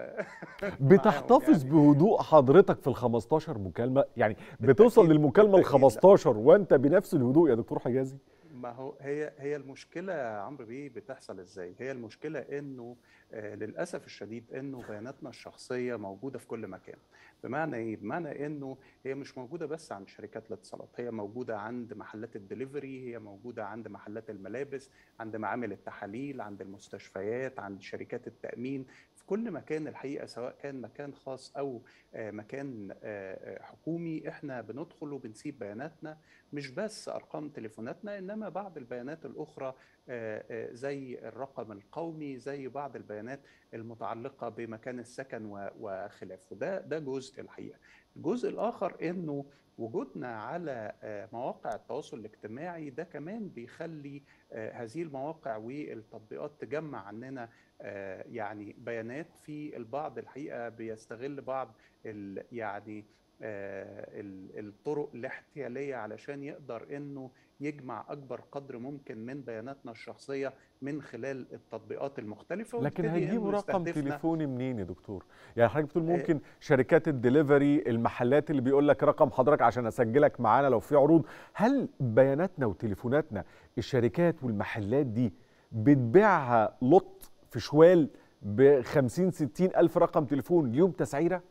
بتحتفظ يعني. بهدوء حضرتك في ال 15 مكالمة يعني بتوصل بالتأكيد- للمكالمة ال بالتأكيد لا. 15 وأنت بنفس الهدوء يا دكتور حجازي ما هو هي هي المشكله يا عمرو بيه بتحصل ازاي؟ هي المشكله انه آه للاسف الشديد انه بياناتنا الشخصيه موجوده في كل مكان. بمعنى ايه؟ بمعنى انه هي مش موجوده بس عند شركات الاتصالات، هي موجوده عند محلات الدليفري، هي موجوده عند محلات الملابس، عند معامل التحاليل، عند المستشفيات، عند شركات التامين، في كل مكان الحقيقه سواء كان مكان خاص او آه مكان آه آه، حكومي احنا بندخل وبنسيب بياناتنا مش بس ارقام تليفوناتنا انما بعض البيانات الاخرى آه، آه، زي الرقم القومي زي بعض البيانات المتعلقه بمكان السكن و- وخلافه ده ده جزء الحقيقه الجزء الاخر انه وجودنا على آه، مواقع التواصل الاجتماعي ده كمان بيخلي آه، هذه المواقع والتطبيقات تجمع عننا آه، يعني بيانات في البعض الحقيقه بيستغل بعض ال- يعني آه، ال- الطرق الاحتياليه علشان يقدر انه يجمع اكبر قدر ممكن من بياناتنا الشخصيه من خلال التطبيقات المختلفه لكن ويبتدي هيجيبوا إنه رقم يستهدفنا. تليفوني منين يا دكتور؟ يعني حضرتك بتقول آه. ممكن شركات الدليفري المحلات اللي بيقول لك رقم حضرتك عشان اسجلك معانا لو في عروض، هل بياناتنا وتليفوناتنا الشركات والمحلات دي بتبيعها لط في شوال ب 50 60 الف رقم تليفون ليهم تسعيره؟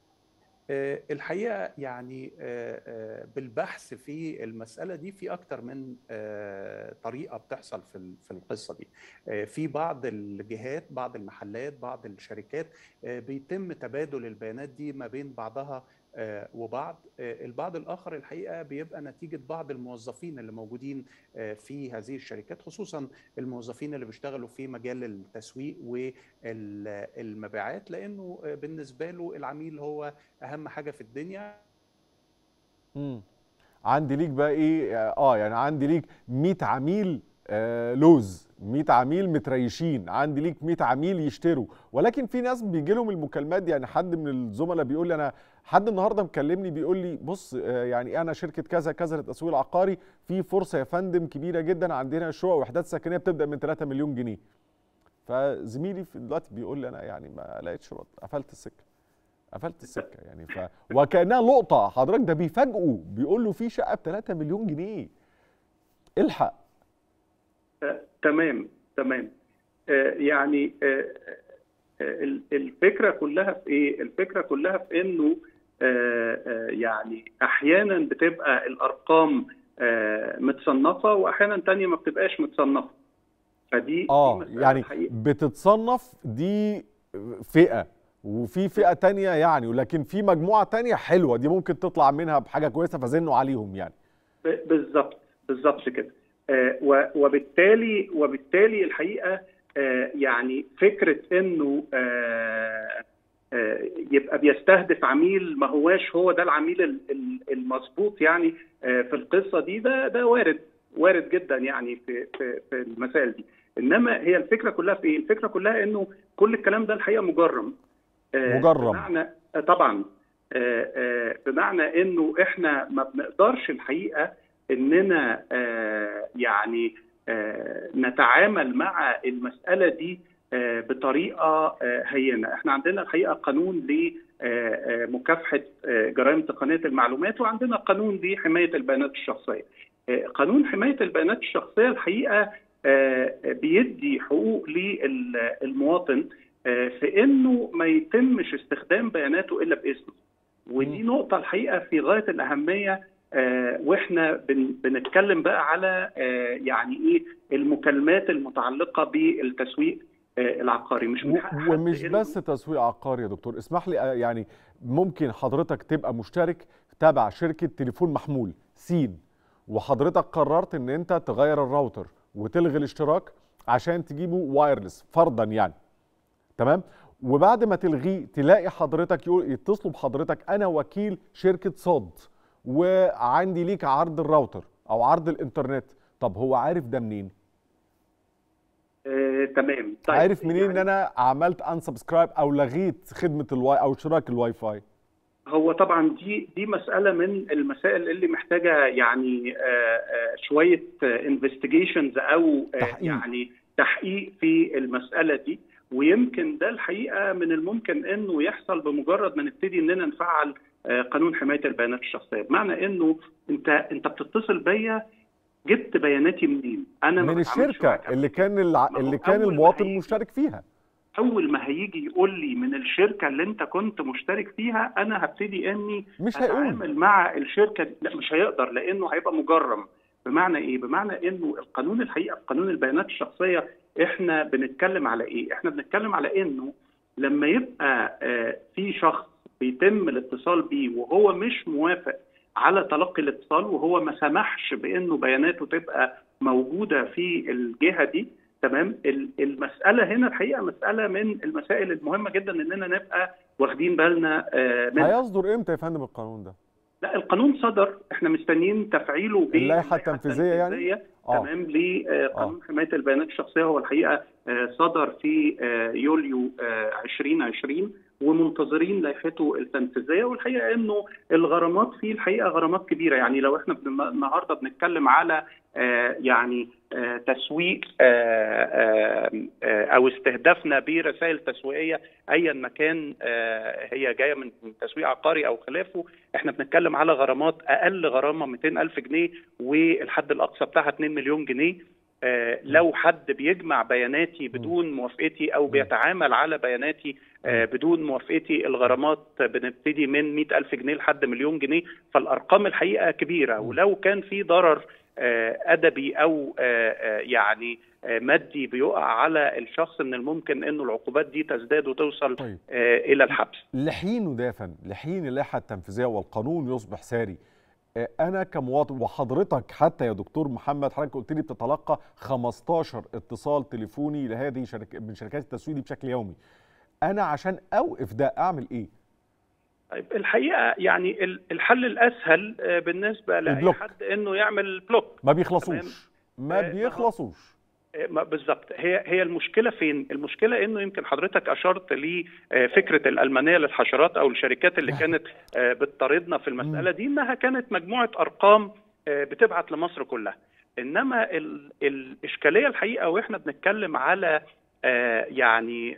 آه، الحقيقه يعني آه، آه، بالبحث في المساله دي في اكتر من آه، طريقه بتحصل في ال- في القصه دي آه، في بعض الجهات بعض المحلات بعض الشركات آه، بيتم تبادل البيانات دي ما بين بعضها آه، وبعض آه، البعض الاخر الحقيقه بيبقى نتيجه بعض الموظفين اللي موجودين آه، في هذه الشركات خصوصا الموظفين اللي بيشتغلوا في مجال التسويق والمبيعات لانه آه، بالنسبه له العميل هو اهم حاجه في الدنيا امم عندي ليك بقى ايه اه يعني عندي ليك 100 عميل آه لوز 100 عميل متريشين عندي ليك 100 عميل يشتروا ولكن في ناس بيجي لهم المكالمات دي يعني حد من الزملاء بيقول لي انا حد النهارده مكلمني بيقول لي بص آه يعني انا شركه كذا كذا للتسويق العقاري في فرصه يا فندم كبيره جدا عندنا شقق وحدات سكنيه بتبدا من 3 مليون جنيه فزميلي في دلوقتي بيقول لي انا يعني ما لقيتش رد قفلت السكه قفلت السكه يعني ف وكانها لقطه حضرتك ده بيفاجئوا بيقول له في شقه ب 3 مليون جنيه الحق آه، تمام تمام آه، يعني آه، آه، ال- الفكره كلها في ايه؟ الفكره كلها في انه آه، آه، يعني احيانا بتبقى الارقام آه، متصنفه واحيانا تانية ما بتبقاش متصنفه فدي دي اه مسألة يعني الحقيقة. بتتصنف دي فئه وفي فئه تانية يعني ولكن في مجموعه تانية حلوه دي ممكن تطلع منها بحاجه كويسه فزنوا عليهم يعني ب- بالظبط بالظبط كده آه، و- وبالتالي وبالتالي الحقيقه آه، يعني فكره انه آه، آه، يبقى بيستهدف عميل ما هواش هو ده العميل ال- ال- المظبوط يعني آه، في القصه دي ده ده وارد وارد جدا يعني في في في المسائل دي انما هي الفكره كلها في ايه؟ الفكره كلها انه كل الكلام ده الحقيقه مجرم آه، مجرم. بمعنى آه، طبعا آه، آه، بمعنى انه احنا ما بنقدرش الحقيقه اننا آه، يعني نتعامل مع المساله دي بطريقه هينه احنا عندنا الحقيقه قانون لمكافحه جرائم تقنيه المعلومات وعندنا قانون لحمايه البيانات الشخصيه قانون حمايه البيانات الشخصيه الحقيقه بيدي حقوق للمواطن في انه ما يتمش استخدام بياناته الا باذنه ودي نقطه الحقيقه في غايه الاهميه واحنا بنتكلم بقى على يعني ايه المكالمات المتعلقه بالتسويق العقاري مش من حق ومش بس تسويق عقاري يا دكتور اسمح لي يعني ممكن حضرتك تبقى مشترك تبع شركه تليفون محمول سين وحضرتك قررت ان انت تغير الراوتر وتلغي الاشتراك عشان تجيبه وايرلس فرضا يعني تمام وبعد ما تلغيه تلاقي حضرتك يقول يتصلوا بحضرتك انا وكيل شركه صاد وعندي ليك عرض الراوتر او عرض الانترنت طب هو عارف ده منين آه، تمام طيب عارف منين يعني ان انا عملت انسبسكرايب او لغيت خدمه الواي او اشتراك الواي فاي هو طبعا دي دي مساله من المسائل اللي محتاجه يعني آآ آآ شويه انفستيجيشنز او تحقيق. يعني تحقيق في المساله دي ويمكن ده الحقيقه من الممكن انه يحصل بمجرد ما نبتدي اننا نفعل قانون حمايه البيانات الشخصيه بمعنى انه انت انت بتتصل بيا جبت بياناتي منين انا من الشركه اللي كان الع... اللي كان المواطن مشترك فيها اول ما هيجي يقول لي من الشركه اللي انت كنت مشترك فيها انا هبتدي اني مش اتعامل مع الشركه دي لا مش هيقدر لانه هيبقى مجرم بمعنى ايه بمعنى انه القانون الحقيقه قانون البيانات الشخصيه احنا بنتكلم على ايه احنا بنتكلم على انه لما يبقى آه في شخص بيتم الاتصال بيه وهو مش موافق على تلقي الاتصال وهو ما سمحش بانه بياناته تبقى موجوده في الجهه دي تمام المساله هنا الحقيقه مساله من المسائل المهمه جدا اننا نبقى واخدين بالنا منها هيصدر امتى يا فندم القانون ده؟ لا القانون صدر احنا مستنيين تفعيله اللائحه التنفيذيه يعني آه. تمام لقانون آه. حمايه البيانات الشخصيه هو الحقيقه صدر في يوليو 2020 ومنتظرين لائحته التنفيذيه والحقيقه انه الغرامات فيه الحقيقه غرامات كبيره يعني لو احنا النهارده بنتكلم على آه يعني آه تسويق آه او استهدافنا برسائل تسويقيه ايا ما كان هي جايه من تسويق عقاري او خلافه احنا بنتكلم على غرامات اقل غرامه 200 الف جنيه والحد الاقصى بتاعها 2 مليون جنيه لو حد بيجمع بياناتي بدون موافقتي او بيتعامل على بياناتي بدون موافقتي الغرامات بنبتدي من 100 ألف جنيه لحد مليون جنيه فالأرقام الحقيقة كبيرة ولو كان في ضرر أدبي أو يعني مادي بيقع على الشخص من الممكن انه العقوبات دي تزداد وتوصل طيب. الى الحبس. لحين ده فن لحين اللائحه التنفيذيه والقانون يصبح ساري انا كمواطن وحضرتك حتى يا دكتور محمد حضرتك قلت لي بتتلقى 15 اتصال تليفوني لهذه شركة من شركات التسويق دي بشكل يومي انا عشان اوقف ده اعمل ايه طيب الحقيقه يعني الحل الاسهل بالنسبه لاي حد انه يعمل بلوك ما بيخلصوش ما بيخلصوش بالظبط هي هي المشكله فين؟ المشكله انه يمكن حضرتك اشرت لفكره الالمانيه للحشرات او الشركات اللي كانت بتطاردنا في المساله دي انها كانت مجموعه ارقام بتبعت لمصر كلها. انما ال الاشكاليه الحقيقه واحنا بنتكلم على يعني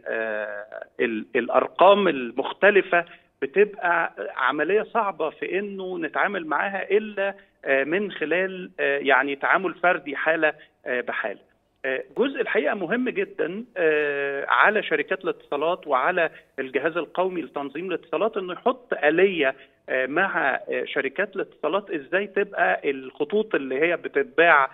الارقام المختلفه بتبقى عمليه صعبه في انه نتعامل معاها الا من خلال يعني تعامل فردي حاله بحاله. جزء الحقيقه مهم جدا على شركات الاتصالات وعلى الجهاز القومي لتنظيم الاتصالات انه يحط اليه مع شركات الاتصالات ازاي تبقى الخطوط اللي هي بتتباع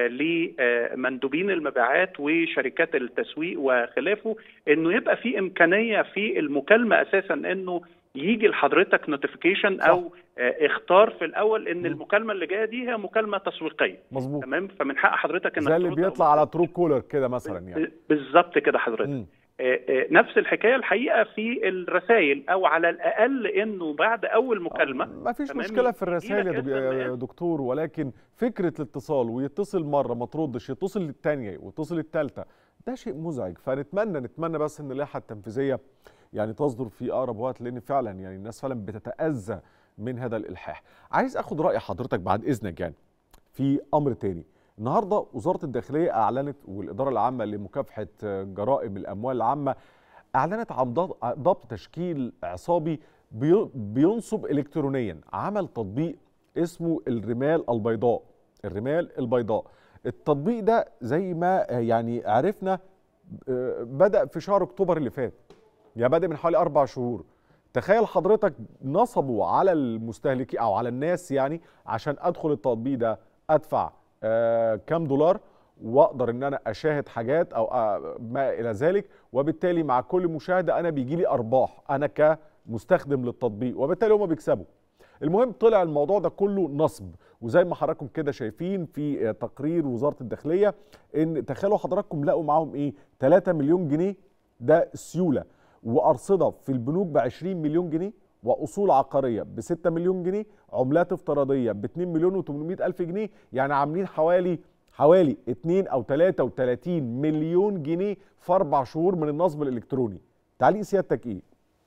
لمندوبين المبيعات وشركات التسويق وخلافه انه يبقى في امكانيه في المكالمه اساسا انه يجي لحضرتك نوتيفيكيشن او اختار في الاول ان المكالمه اللي جايه دي هي مكالمه تسويقيه مظبوط تمام فمن حق حضرتك انك زي اللي بيطلع على ترو كولر كده مثلا يعني بالظبط كده حضرتك نفس الحكايه الحقيقه في الرسائل او على الاقل انه بعد اول مكالمه ما فيش مشكله في الرسائل يا دكتور ولكن فكره الاتصال ويتصل مره ما تردش يتصل للثانيه ويتصل الثالثه ده شيء مزعج فنتمنى نتمنى بس ان اللائحه التنفيذيه يعني تصدر في اقرب وقت لان فعلا يعني الناس فعلا بتتاذى من هذا الالحاح عايز اخد راي حضرتك بعد اذنك يعني في امر تاني النهارده وزاره الداخليه اعلنت والاداره العامه لمكافحه جرائم الاموال العامه اعلنت عن ضبط- ضبط تشكيل عصابي بي- بينصب الكترونيا عمل تطبيق اسمه الرمال البيضاء الرمال البيضاء التطبيق ده زي ما يعني عرفنا آه، بدأ في شهر اكتوبر اللي فات يعني بدأ من حوالي اربع شهور تخيل حضرتك نصبوا على المستهلكين او على الناس يعني عشان ادخل التطبيق ده ادفع آه كام دولار واقدر ان انا اشاهد حاجات او آه ما الى ذلك وبالتالي مع كل مشاهده انا بيجي لي ارباح انا كمستخدم للتطبيق وبالتالي هم بيكسبوا المهم طلع الموضوع ده كله نصب وزي ما حضراتكم كده شايفين في آه، تقرير وزاره الداخليه ان تخيلوا حضراتكم لقوا معاهم ايه 3 مليون جنيه ده سيوله وارصده في البنوك ب 20 مليون جنيه واصول عقاريه ب 6 مليون جنيه عملات افتراضيه ب 2 مليون و800 الف جنيه يعني عاملين حوالي حوالي 2 او 33 مليون جنيه في اربع شهور من النصب الالكتروني تعليق سيادتك ايه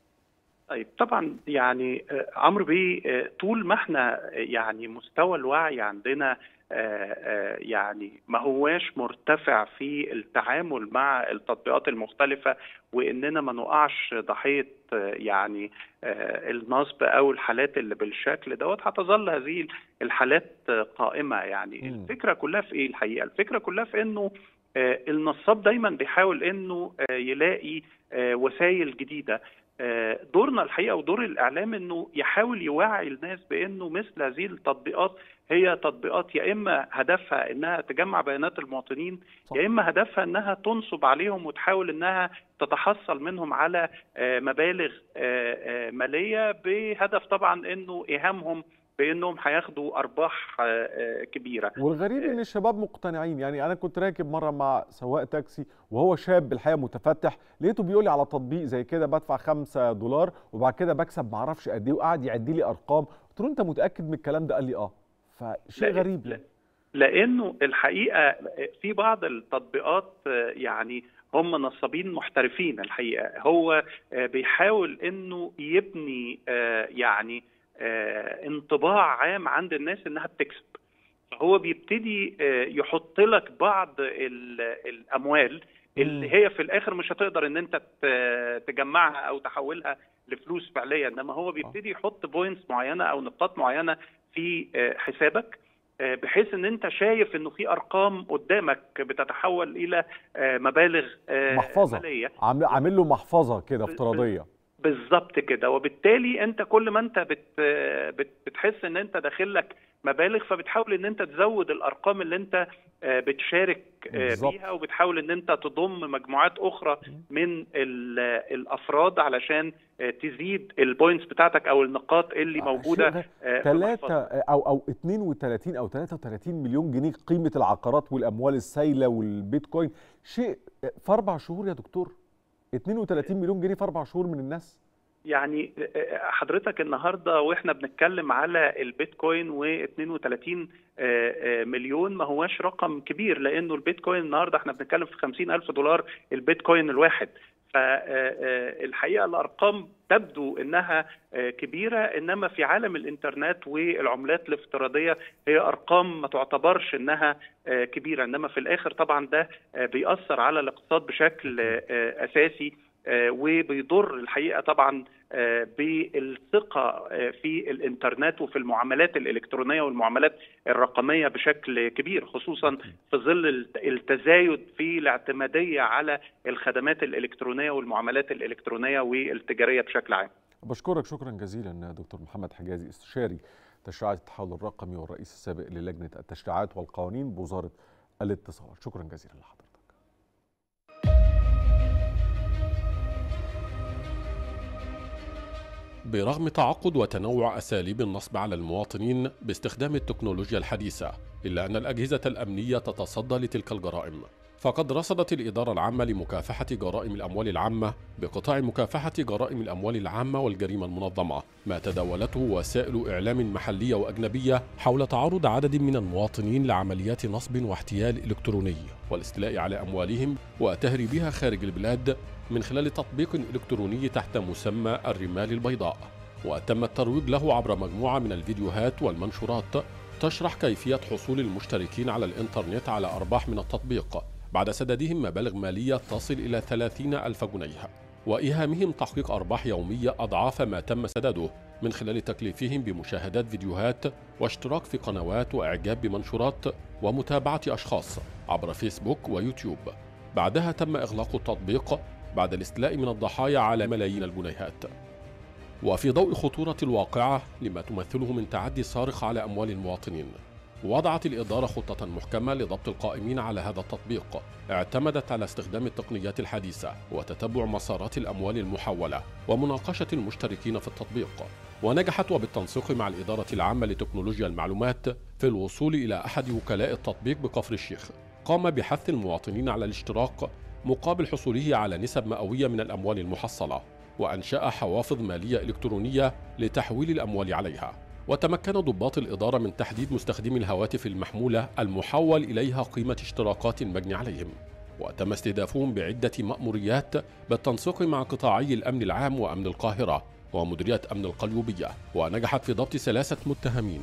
طيب طبعا يعني آه، عمرو بيه آه، طول ما احنا آه، يعني مستوى الوعي عندنا آه، آه، يعني ما هواش مرتفع في التعامل مع التطبيقات المختلفة وإننا ما نقعش ضحية آه، يعني آه، النصب أو الحالات اللي بالشكل دوت هتظل هذه الحالات آه، قائمة يعني مم. الفكرة كلها في إيه الحقيقة الفكرة كلها في إنه آه، النصاب دايما بيحاول إنه آه، يلاقي آه، وسائل جديدة آه، دورنا الحقيقه ودور الاعلام انه يحاول يوعي الناس بانه مثل هذه التطبيقات هي تطبيقات يا اما هدفها انها تجمع بيانات المواطنين صح. يا اما هدفها انها تنصب عليهم وتحاول انها تتحصل منهم على آه، مبالغ آه، آه، ماليه بهدف طبعا انه ايهامهم بانهم هياخدوا ارباح آه، آه، كبيره والغريب ان الشباب مقتنعين يعني انا كنت راكب مره مع سواق تاكسي وهو شاب بالحقيقه متفتح لقيته بيقول لي على تطبيق زي كده بدفع 5 دولار وبعد كده بكسب معرفش قد ايه وقعد يعد لي ارقام قلت له انت متاكد من الكلام ده قال لي اه فشيء لا- غريب لا- يعني لانه الحقيقه في بعض التطبيقات آه، يعني هم نصابين محترفين الحقيقه هو آه، بيحاول انه يبني آه، يعني آه، انطباع عام عند الناس انها بتكسب فهو بيبتدي آه، يحط لك بعض ال- الاموال مم. اللي هي في الاخر مش هتقدر ان انت ت- تجمعها او تحولها لفلوس فعليه انما هو بيبتدي يحط بوينتس معينه او نقاط معينه في آه، حسابك آه، بحيث ان انت شايف انه في ارقام قدامك بتتحول الى آه، مبالغ آه، محفظة. ماليه عامل عامل له محفظه كده ب- افتراضيه بالظبط كده وبالتالي انت كل ما انت بت بت بتحس ان انت داخل لك مبالغ فبتحاول ان انت تزود الارقام اللي انت آه، بتشارك آه، بالظبط. بيها وبتحاول ان انت تضم مجموعات اخرى من ال- الافراد علشان آه، تزيد البوينتس بتاعتك او النقاط اللي آه، موجوده شيء غ- آه، في ثلاثة المحفظة. أو أو 32 أو 33 مليون جنيه قيمة العقارات والأموال السائلة والبيتكوين شيء في أربع شهور يا دكتور 32 مليون جنيه في أربع شهور من الناس يعني حضرتك النهارده واحنا بنتكلم على البيتكوين و32 مليون ما هواش رقم كبير لانه البيتكوين النهارده احنا بنتكلم في 50 الف دولار البيتكوين الواحد فالحقيقه الارقام تبدو انها كبيره انما في عالم الانترنت والعملات الافتراضيه هي ارقام ما تعتبرش انها كبيره انما في الاخر طبعا ده بيأثر على الاقتصاد بشكل اساسي وبيضر الحقيقه طبعا بالثقه في الانترنت وفي المعاملات الالكترونيه والمعاملات الرقميه بشكل كبير خصوصا في ظل التزايد في الاعتماديه على الخدمات الالكترونيه والمعاملات الالكترونيه والتجاريه بشكل عام. بشكرك شكرا جزيلا دكتور محمد حجازي استشاري تشريعات التحول الرقمي والرئيس السابق للجنه التشريعات والقوانين بوزاره الاتصال شكرا جزيلا لحضرتك. برغم تعقد وتنوع اساليب النصب على المواطنين باستخدام التكنولوجيا الحديثه الا ان الاجهزه الامنيه تتصدى لتلك الجرائم فقد رصدت الاداره العامه لمكافحه جرائم الاموال العامه بقطاع مكافحه جرائم الاموال العامه والجريمه المنظمه ما تداولته وسائل اعلام محليه واجنبيه حول تعرض عدد من المواطنين لعمليات نصب واحتيال الكتروني والاستيلاء على اموالهم وتهريبها خارج البلاد من خلال تطبيق إلكتروني تحت مسمى الرمال البيضاء وتم الترويج له عبر مجموعة من الفيديوهات والمنشورات تشرح كيفية حصول المشتركين على الإنترنت على أرباح من التطبيق بعد سددهم مبالغ مالية تصل إلى 30 ألف جنيه وإيهامهم تحقيق أرباح يومية أضعاف ما تم سدده من خلال تكليفهم بمشاهدات فيديوهات واشتراك في قنوات وإعجاب بمنشورات ومتابعة أشخاص عبر فيسبوك ويوتيوب بعدها تم إغلاق التطبيق بعد الاستيلاء من الضحايا على ملايين الجنيهات وفي ضوء خطورة الواقعة لما تمثله من تعدي صارخ على أموال المواطنين وضعت الإدارة خطة محكمة لضبط القائمين على هذا التطبيق اعتمدت على استخدام التقنيات الحديثة وتتبع مسارات الأموال المحولة ومناقشة المشتركين في التطبيق ونجحت وبالتنسيق مع الإدارة العامة لتكنولوجيا المعلومات في الوصول إلى أحد وكلاء التطبيق بكفر الشيخ قام بحث المواطنين على الاشتراك مقابل حصوله على نسب مئوية من الأموال المحصلة وأنشأ حوافظ مالية إلكترونية لتحويل الأموال عليها وتمكن ضباط الإدارة من تحديد مستخدمي الهواتف المحمولة المحول إليها قيمة اشتراكات المجني عليهم وتم استهدافهم بعدة مأموريات بالتنسيق مع قطاعي الأمن العام وأمن القاهرة ومديرية أمن القليوبية ونجحت في ضبط ثلاثة متهمين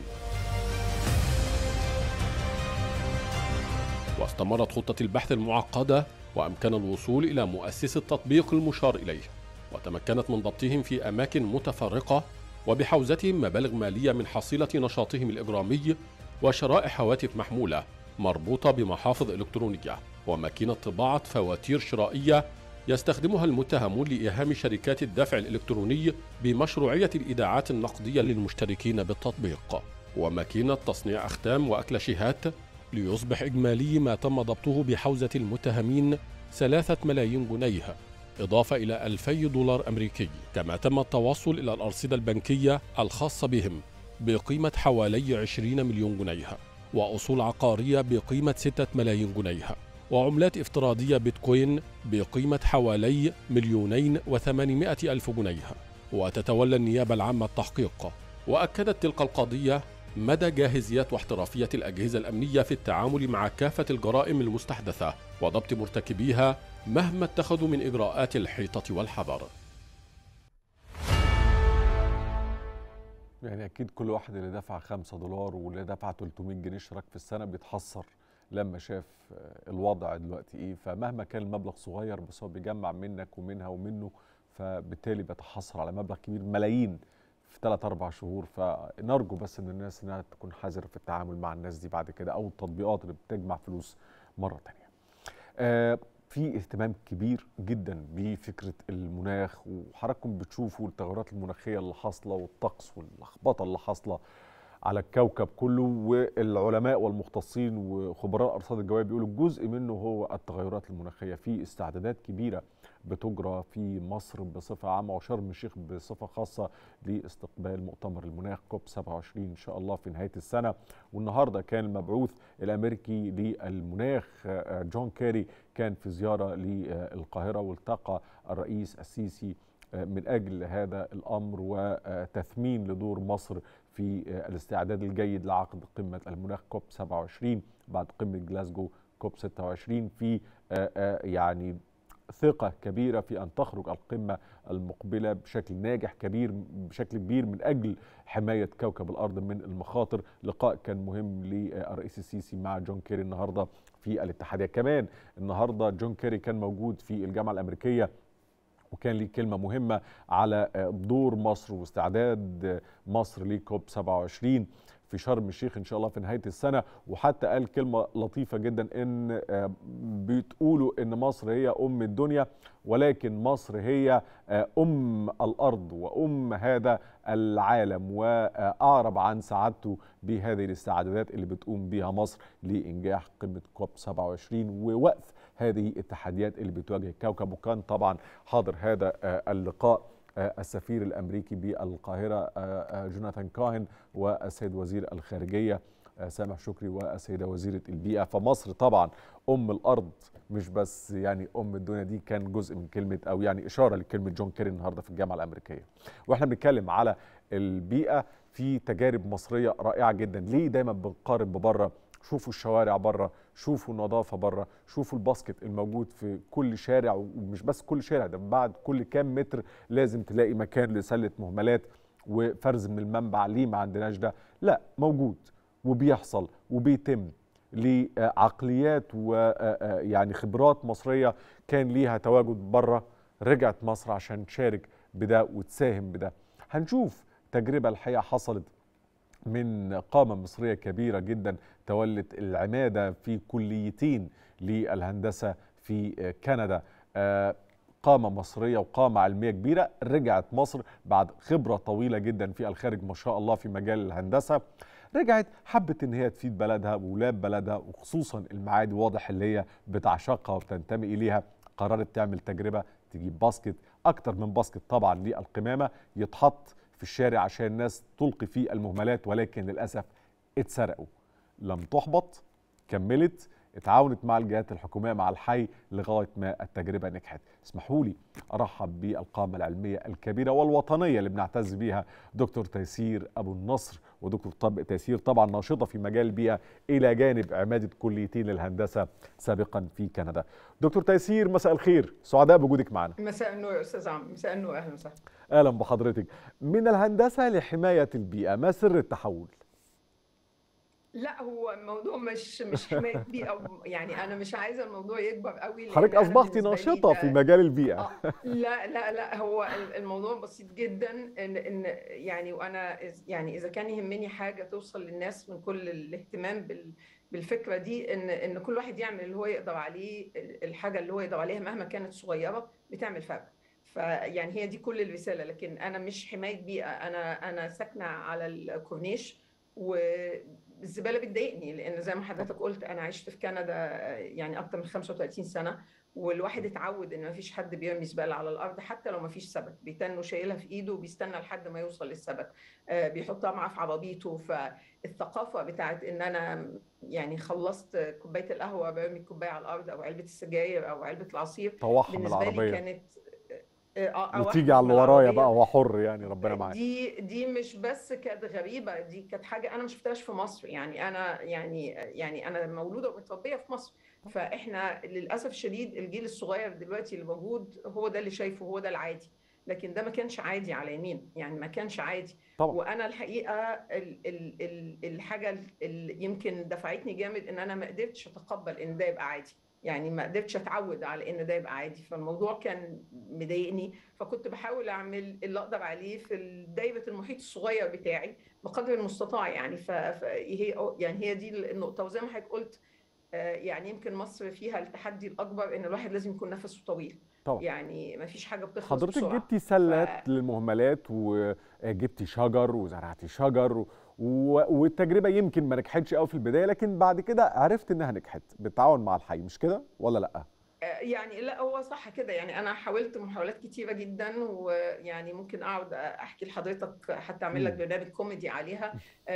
واستمرت خطة البحث المعقدة وأمكن الوصول إلى مؤسس التطبيق المشار إليه وتمكنت من ضبطهم في أماكن متفرقة وبحوزتهم مبالغ مالية من حصيلة نشاطهم الإجرامي وشرائح هواتف محمولة مربوطة بمحافظ إلكترونية وماكينة طباعة فواتير شرائية يستخدمها المتهمون لإيهام شركات الدفع الإلكتروني بمشروعية الإيداعات النقدية للمشتركين بالتطبيق وماكينة تصنيع أختام وأكلاشيهات ليصبح إجمالي ما تم ضبطه بحوزة المتهمين ثلاثة ملايين جنيه إضافة إلى 2000 دولار أمريكي كما تم التوصل إلى الأرصدة البنكية الخاصة بهم بقيمة حوالي 20 مليون جنيه وأصول عقارية بقيمة 6 ملايين جنيه وعملات افتراضية بيتكوين بقيمة حوالي مليونين وثمانمائة ألف جنيه وتتولى النيابة العامة التحقيق وأكدت تلك القضية مدى جاهزية واحترافية الأجهزة الأمنية في التعامل مع كافة الجرائم المستحدثة وضبط مرتكبيها مهما اتخذوا من إجراءات الحيطة والحذر يعني اكيد كل واحد اللي دفع 5 دولار واللي دفع 300 جنيه اشتراك في السنه بيتحسر لما شاف الوضع دلوقتي ايه فمهما كان المبلغ صغير بس هو بيجمع منك ومنها ومنه فبالتالي بيتحسر على مبلغ كبير ملايين في 3 4 شهور فنرجو بس ان الناس انها تكون حذره في التعامل مع الناس دي بعد كده او التطبيقات اللي بتجمع فلوس مره ثانيه. آه في اهتمام كبير جدا بفكره المناخ وحضراتكم بتشوفوا التغيرات المناخيه اللي حاصله والطقس واللخبطه اللي حاصله على الكوكب كله والعلماء والمختصين وخبراء الارصاد الجويه بيقولوا جزء منه هو التغيرات المناخيه في استعدادات كبيره بتجرى في مصر بصفه عامه وشرم الشيخ بصفه خاصه لاستقبال مؤتمر المناخ كوب 27 ان شاء الله في نهايه السنه والنهارده كان المبعوث الامريكي للمناخ جون كيري كان في زياره للقاهره والتقى الرئيس السيسي من اجل هذا الامر وتثمين لدور مصر في الاستعداد الجيد لعقد قمه المناخ كوب 27 بعد قمه جلاسجو كوب 26 في يعني ثقة كبيرة في أن تخرج القمة المقبلة بشكل ناجح كبير بشكل كبير من أجل حماية كوكب الأرض من المخاطر لقاء كان مهم للرئيس السيسي مع جون كيري النهاردة في الاتحادية كمان النهاردة جون كيري كان موجود في الجامعة الأمريكية وكان ليه كلمة مهمة على دور مصر واستعداد مصر لكوب 27 في شرم الشيخ ان شاء الله في نهايه السنه وحتى قال كلمه لطيفه جدا ان بتقولوا ان مصر هي ام الدنيا ولكن مصر هي ام الارض وام هذا العالم واعرب عن سعادته بهذه الاستعدادات اللي بتقوم بها مصر لانجاح قمه كوب 27 ووقف هذه التحديات اللي بتواجه الكوكب وكان طبعا حاضر هذا اللقاء السفير الامريكي بالقاهره جوناثان كاهن والسيد وزير الخارجيه سامح شكري والسيده وزيره البيئه فمصر طبعا ام الارض مش بس يعني ام الدنيا دي كان جزء من كلمه او يعني اشاره لكلمه جون كيري النهارده في الجامعه الامريكيه واحنا بنتكلم على البيئه في تجارب مصريه رائعه جدا ليه دايما بنقارن ببره شوفوا الشوارع بره شوفوا النظافه بره شوفوا الباسكت الموجود في كل شارع ومش بس كل شارع ده بعد كل كام متر لازم تلاقي مكان لسله مهملات وفرز من المنبع ليه ما عندناش ده لا موجود وبيحصل وبيتم لعقليات ويعني خبرات مصريه كان ليها تواجد بره رجعت مصر عشان تشارك بده وتساهم بده هنشوف تجربه الحقيقه حصلت من قامه مصريه كبيره جدا تولت العماده في كليتين للهندسه في كندا قامة مصرية وقامة علمية كبيرة رجعت مصر بعد خبرة طويلة جدا في الخارج ما شاء الله في مجال الهندسة رجعت حبت ان هي تفيد بلدها وولاد بلدها وخصوصا المعادي واضح اللي هي بتعشقها وبتنتمي اليها قررت تعمل تجربة تجيب باسكت اكتر من باسكت طبعا للقمامة يتحط في الشارع عشان الناس تلقي فيه المهملات ولكن للأسف اتسرقوا لم تحبط كملت اتعاونت مع الجهات الحكوميه مع الحي لغايه ما التجربه نجحت اسمحوا لي ارحب بالقامه العلميه الكبيره والوطنيه اللي بنعتز بيها دكتور تيسير ابو النصر ودكتور طب تيسير طبعا ناشطه في مجال البيئه الى جانب عماده كليتين للهندسه سابقا في كندا دكتور تيسير مساء الخير سعداء بوجودك معنا مساء النور يا استاذ عم مساء النور اهلا وسهلا اهلا بحضرتك من الهندسه لحمايه البيئه ما سر التحول لا هو الموضوع مش مش حمايه بيئه يعني انا مش عايزه الموضوع يكبر قوي حضرتك اصبحتي ناشطه في مجال البيئه آه لا لا لا هو الموضوع بسيط جدا ان ان يعني وانا يعني اذا كان يهمني حاجه توصل للناس من كل الاهتمام بال بالفكره دي ان ان كل واحد يعمل اللي هو يقدر عليه الحاجه اللي هو يقدر عليها مهما كانت صغيره بتعمل فرق فيعني هي دي كل الرساله لكن انا مش حمايه بيئه انا انا ساكنه على الكورنيش والزباله بتضايقني لان زي ما حضرتك قلت انا عشت في كندا يعني اكتر من 35 سنه والواحد اتعود ان مفيش حد بيرمي زباله على الارض حتى لو مفيش سبت بيتنه شايلها في ايده وبيستنى لحد ما يوصل للسبت بيحطها معاه في عربيته فالثقافه بتاعت ان انا يعني خلصت كوبايه القهوه برمي الكوبايه على الارض او علبه السجاير او علبه العصير طوحها من بالنسبه لي العربيه كانت وتيجي على اللي ورايا بقى هو حر يعني ربنا معاك دي دي مش بس كانت غريبه دي كانت حاجه انا ما شفتهاش في مصر يعني انا يعني يعني انا مولوده ومتربيه في مصر فاحنا للاسف الشديد الجيل الصغير دلوقتي اللي موجود هو ده اللي شايفه هو ده العادي لكن ده ما كانش عادي على يمين يعني ما كانش عادي طبعا. وانا الحقيقه ال ال ال الحاجه اللي يمكن دفعتني جامد ان انا ما قدرتش اتقبل ان ده يبقى عادي يعني ما قدرتش اتعود على ان ده يبقى عادي فالموضوع كان مضايقني فكنت بحاول اعمل اللي اقدر عليه في دايره المحيط الصغير بتاعي بقدر المستطاع يعني فهي يعني هي دي النقطه وزي ما حضرتك قلت يعني يمكن مصر فيها التحدي الاكبر ان الواحد لازم يكون نفسه طويل طبعا. يعني ما فيش حاجه بتخلص حضرتك بسرعة. جبتي سلات ف... للمهملات وجبتي شجر وزرعتي شجر و... والتجربه يمكن ما نجحتش قوي في البدايه لكن بعد كده عرفت انها نجحت بالتعاون مع الحي مش كده ولا لا يعني لا هو صح كده يعني انا حاولت محاولات كتيره جدا ويعني ممكن اقعد احكي لحضرتك حتى اعمل لك برنامج كوميدي عليها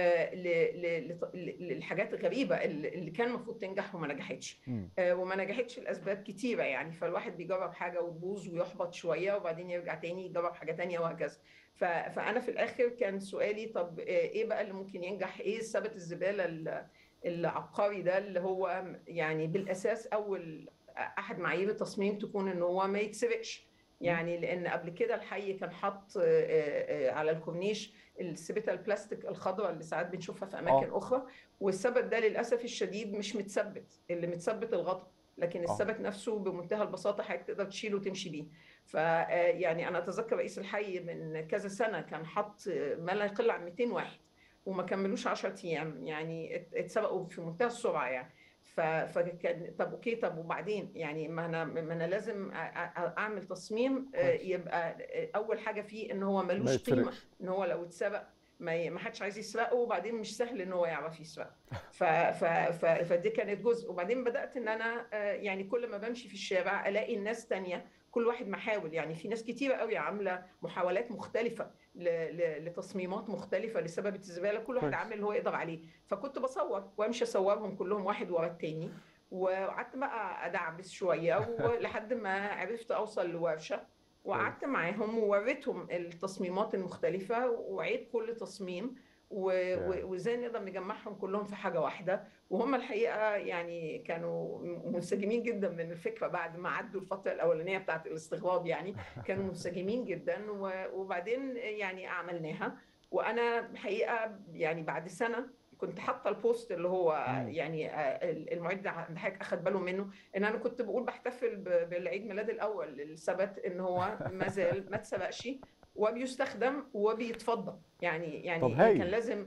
للحاجات الغريبه اللي كان المفروض تنجح وما نجحتش وما نجحتش لاسباب كتيره يعني فالواحد بيجرب حاجه وتبوظ ويحبط شويه وبعدين يرجع تاني يجرب حاجه تانية وهكذا فانا في الاخر كان سؤالي طب ايه بقى اللي ممكن ينجح ايه ثبت الزباله العبقري ده اللي هو يعني بالاساس اول احد معايير التصميم تكون ان هو ما يتسرقش يعني لان قبل كده الحي كان حاط على الكورنيش السبته البلاستيك الخضراء اللي ساعات بنشوفها في اماكن أوه. اخرى والسبت ده للاسف الشديد مش متثبت اللي متثبت الغطاء لكن السبت نفسه بمنتهى البساطه حضرتك تقدر تشيله وتمشي بيه فيعني انا اتذكر رئيس الحي من كذا سنه كان حط ما لا يقل عن 200 واحد وما كملوش 10 ايام يعني اتسبقوا في منتهى السرعه يعني فكان طب اوكي طب وبعدين يعني ما انا ما انا لازم اعمل تصميم يبقى اول حاجه فيه ان هو ملوش قيمه ان هو لو اتسبق ما ما حدش عايز يسرقه وبعدين مش سهل ان هو يعرف يسرقه ف ف ف فدي كانت جزء وبعدين بدات ان انا يعني كل ما بمشي في الشارع الاقي الناس تانية كل واحد محاول يعني في ناس كتيره قوي عامله محاولات مختلفه لتصميمات مختلفه لسبب الزباله كل واحد عامل اللي هو يقدر عليه فكنت بصور وامشي اصورهم كلهم واحد ورا التاني وقعدت بقى ادعبس شويه ولحد ما عرفت اوصل لورشه وقعدت معاهم ووريتهم التصميمات المختلفه وعيد كل تصميم وازاي نقدر نجمعهم كلهم في حاجه واحده وهم الحقيقه يعني كانوا منسجمين جدا من الفكره بعد ما عدوا الفتره الاولانيه بتاعت الاستغراب يعني كانوا منسجمين جدا وبعدين يعني عملناها وانا الحقيقه يعني بعد سنه كنت حاطه البوست اللي هو مم. يعني آه، المعد عند حضرتك اخد باله منه ان انا كنت بقول بحتفل ب- بالعيد ميلاد الاول للثبت ان هو ما زال ما اتسبقش وبيستخدم وبيتفضل يعني يعني طب هايل. كان لازم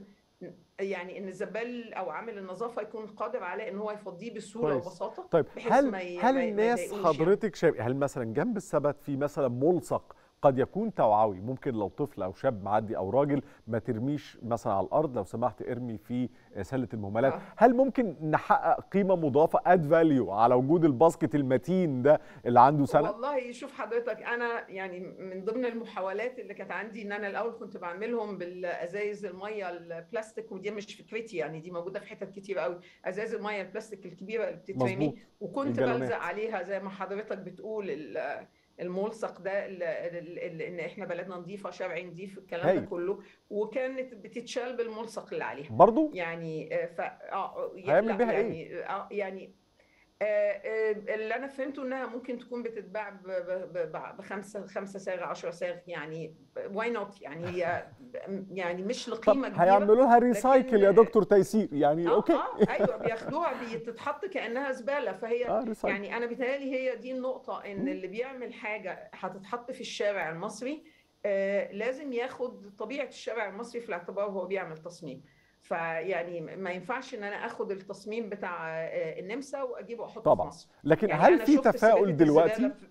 يعني ان الزبال او عامل النظافه يكون قادر على ان هو يفضيه بسهوله كويس. وبساطه طيب بحيث هل ما ي- هل ما ي- ما الناس يضايقوش يعني. حضرتك شايف هل مثلا جنب السبت في مثلا ملصق قد يكون توعوي ممكن لو طفل او شاب معدي او راجل ما ترميش مثلا على الارض لو سمحت ارمي في سله المهملات آه. هل ممكن نحقق قيمه مضافه اد فاليو على وجود الباسكت المتين ده اللي عنده سنه والله شوف حضرتك انا يعني من ضمن المحاولات اللي كانت عندي ان انا الاول كنت بعملهم بالازايز الميه البلاستيك ودي مش فكرتي يعني دي موجوده في حتت كتير قوي ازايز الميه البلاستيك الكبيره اللي مظبوط. بتترمي وكنت الجالونات. بلزق عليها زي ما حضرتك بتقول ال- الملصق ده ال- ال- ال- ان احنا بلدنا نظيفه شرعي نظيف الكلام هايل. ده كله وكانت بتتشال بالملصق اللي عليها برضو يعني آه، ف اه هيعمل لا، بيها يعني إيه؟ اه يعني آه، آه، اللي انا فهمته انها ممكن تكون بتتباع ب- ب- ب- بخمسه خمسه صاغ 10 صاغ يعني واي نوت يعني هي يعني مش طب لقيمه كبيره هيعملوا لها ريسايكل يا لكن- دكتور تيسير يعني اه اوكي اه ايوه بياخدوها بتتحط كانها زباله فهي اه ريسايكل يعني انا بيتهيألي هي دي النقطة إن مم. اللي بيعمل حاجة هتتحط في الشارع المصري آه لازم ياخد طبيعة الشارع المصري في الاعتبار وهو بيعمل تصميم فيعني ما ينفعش ان انا اخد التصميم بتاع آه، النمسا واجيبه واحطه طبعا. في مصر لكن يعني هل أنا في شفت تفاؤل سجادة دلوقتي الزبالة في-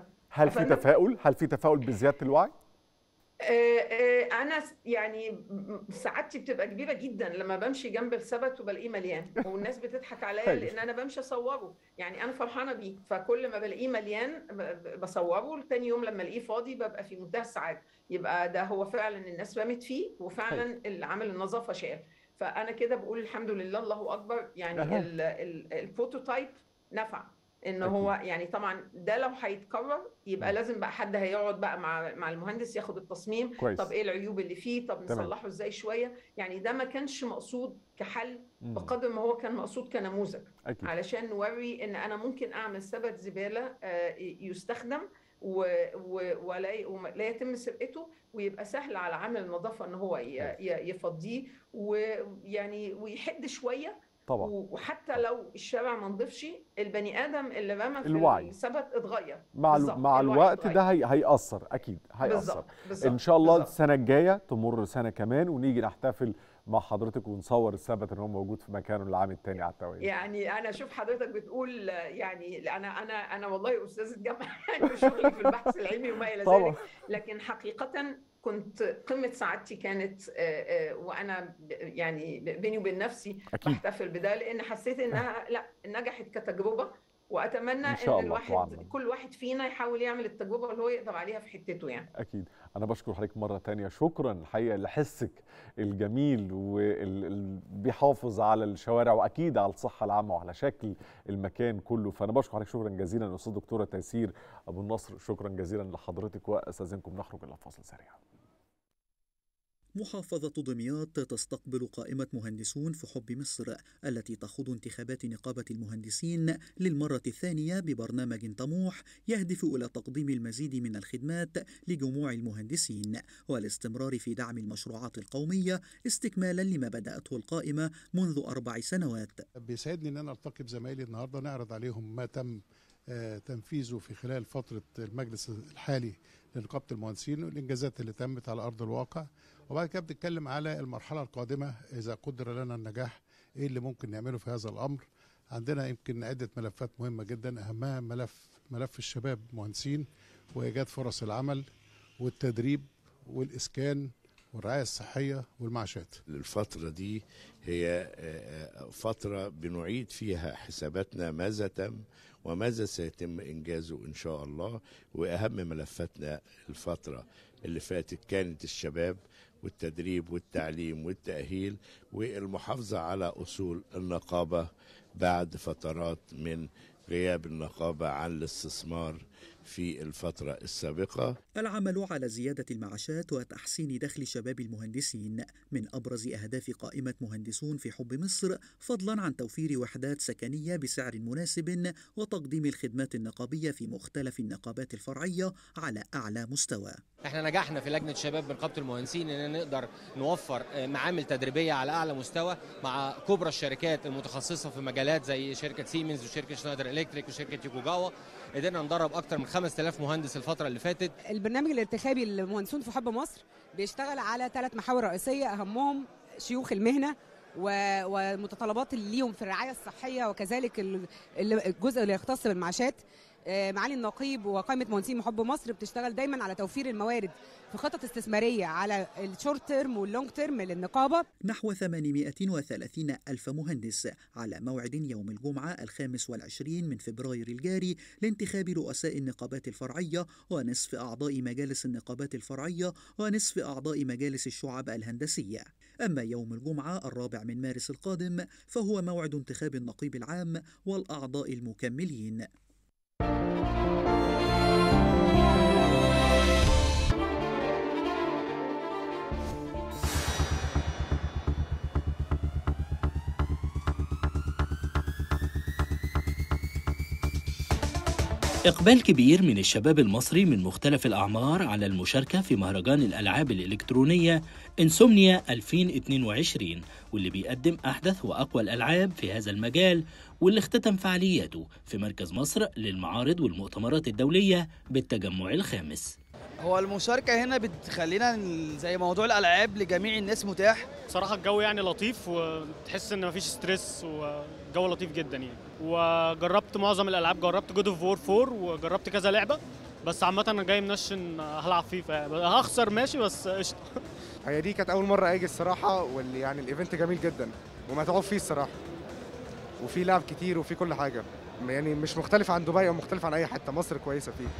هل في أفندم؟ تفاؤل هل في تفاؤل بزياده الوعي آه، آه، انا س- يعني م- سعادتي بتبقى كبيره جدا لما بمشي جنب السبت وبلاقيه مليان والناس بتضحك عليا حلو. لان انا بمشي اصوره يعني انا فرحانه بيه فكل ما بلاقيه مليان ب- ب- بصوره تاني يوم لما الاقيه فاضي ببقى في منتهى السعاده يبقى ده هو فعلا الناس رمت فيه وفعلا اللي عامل النظافه شال فانا كده بقول الحمد لله الله اكبر يعني أها. ال- ال- البروتوتايب نفع ان أكيد. هو يعني طبعا ده لو هيتكرر يبقى مم. لازم بقى حد هيقعد بقى مع مع المهندس ياخد التصميم كويس طب ايه العيوب اللي فيه طب تمام. نصلحه ازاي شويه يعني ده ما كانش مقصود كحل مم. بقدر ما هو كان مقصود كنموذج اكيد علشان نوري ان انا ممكن اعمل سبت زباله آه، يستخدم و- و- ولا ولا يتم سرقته ويبقى سهل على عامل النظافه ان هو ي- ي- يفضيه ويعني ويحد شويه طبعا وحتى لو الشارع ما نضفش البني ادم اللي رمى في الوعي. السبت اتغير مع ال- بالظبط، مع الوعي الوقت اتغير. ده هي هيأثر اكيد هيأثر بالظبط بالظبط ان شاء الله بالظبط. السنه الجايه تمر سنه كمان ونيجي نحتفل مع حضرتك ونصور السبت ان هو موجود في مكانه العام الثاني على التوالي يعني انا اشوف حضرتك بتقول يعني انا انا انا والله استاذه جامعه يعني شغلي في البحث العلمي وما الى طبعا ذلك لكن حقيقه كنت قمه سعادتي كانت آه، آه، وانا ب- يعني بيني وبين نفسي اكيد بحتفل بده لان حسيت انها لا نجحت كتجربه واتمنى إن شاء ان الله الواحد تعمم. كل واحد فينا يحاول يعمل التجربه اللي هو يقدر عليها في حتته يعني اكيد انا بشكر حضرتك مره تانية شكرا الحقيقه لحسك الجميل واللي بيحافظ على الشوارع واكيد على الصحه العامه وعلى شكل المكان كله فانا بشكر حضرتك شكرا جزيلا الاستاذ دكتوره تيسير ابو النصر شكرا جزيلا لحضرتك واستاذنكم نخرج الى فاصل سريع محافظة دمياط تستقبل قائمة مهندسون في حب مصر التي تخوض انتخابات نقابة المهندسين للمرة الثانية ببرنامج طموح يهدف إلى تقديم المزيد من الخدمات لجموع المهندسين والاستمرار في دعم المشروعات القومية استكمالا لما بدأته القائمة منذ أربع سنوات بيسعدني ان انا التقي بزمايلي النهارده نعرض عليهم ما تم آه، تنفيذه في خلال فتره المجلس الحالي لنقابه المهندسين والانجازات اللي تمت على ارض الواقع وبعد كده بنتكلم على المرحله القادمه اذا قدر لنا النجاح ايه اللي ممكن نعمله في هذا الامر عندنا يمكن عده ملفات مهمه جدا اهمها ملف ملف الشباب مهندسين وايجاد فرص العمل والتدريب والاسكان والرعايه الصحيه والمعاشات الفترة دي هي آه، فترة بنعيد فيها حساباتنا ماذا تم وماذا سيتم إنجازه إن شاء الله وأهم ملفاتنا الفترة اللي فاتت كانت الشباب والتدريب والتعليم والتأهيل والمحافظة على أصول النقابة بعد فترات من غياب النقابة عن الاستثمار في الفترة السابقة العمل على زيادة المعاشات وتحسين دخل شباب المهندسين من أبرز أهداف قائمة مهندسون في حب مصر فضلا عن توفير وحدات سكنية بسعر مناسب وتقديم الخدمات النقابية في مختلف النقابات الفرعية على أعلى مستوى احنا نجحنا في لجنه شباب من نقابه المهندسين ان نقدر نوفر معامل تدريبيه على اعلى مستوى مع كبرى الشركات المتخصصه في مجالات زي شركه سيمنز وشركه شنايدر الكتريك وشركه يوكوجاوا قدرنا ندرب اكثر من 5000 مهندس الفتره اللي فاتت البرنامج الانتخابي للمهندسون في حب مصر بيشتغل على ثلاث محاور رئيسيه اهمهم شيوخ المهنه ومتطلبات اللي ليهم في الرعايه الصحيه وكذلك الجزء اللي يختص بالمعاشات معالي النقيب وقائمه مهندسين محب مصر بتشتغل دايما على توفير الموارد في خطط استثماريه على الشورت تيرم واللونج تيرم للنقابه نحو 830 ألف مهندس على موعد يوم الجمعة الخامس والعشرين من فبراير الجاري لانتخاب رؤساء النقابات الفرعية ونصف أعضاء مجالس النقابات الفرعية ونصف أعضاء مجالس الشعب الهندسية أما يوم الجمعة الرابع من مارس القادم فهو موعد انتخاب النقيب العام والأعضاء المكملين إقبال كبير من الشباب المصري من مختلف الأعمار على المشاركة في مهرجان الألعاب الإلكترونية إنسومنيا 2022 واللي بيقدم أحدث وأقوى الألعاب في هذا المجال واللي اختتم فعالياته في مركز مصر للمعارض والمؤتمرات الدولية بالتجمع الخامس هو المشاركة هنا بتخلينا زي موضوع الألعاب لجميع الناس متاح صراحة الجو يعني لطيف وتحس إن مفيش ستريس والجو لطيف جدا يعني وجربت معظم الألعاب جربت جود اوف وور 4 وجربت كذا لعبة بس عامة أنا جاي منشن هلعب فيفا هخسر ماشي بس قشطة هي دي كانت أول مرة أجي الصراحة واللي يعني الإيفنت جميل جدا ومتعوب فيه الصراحة وفي لعب كتير وفي كل حاجة يعني مش مختلف عن دبي أو مختلف عن أي حتة مصر كويسة فيه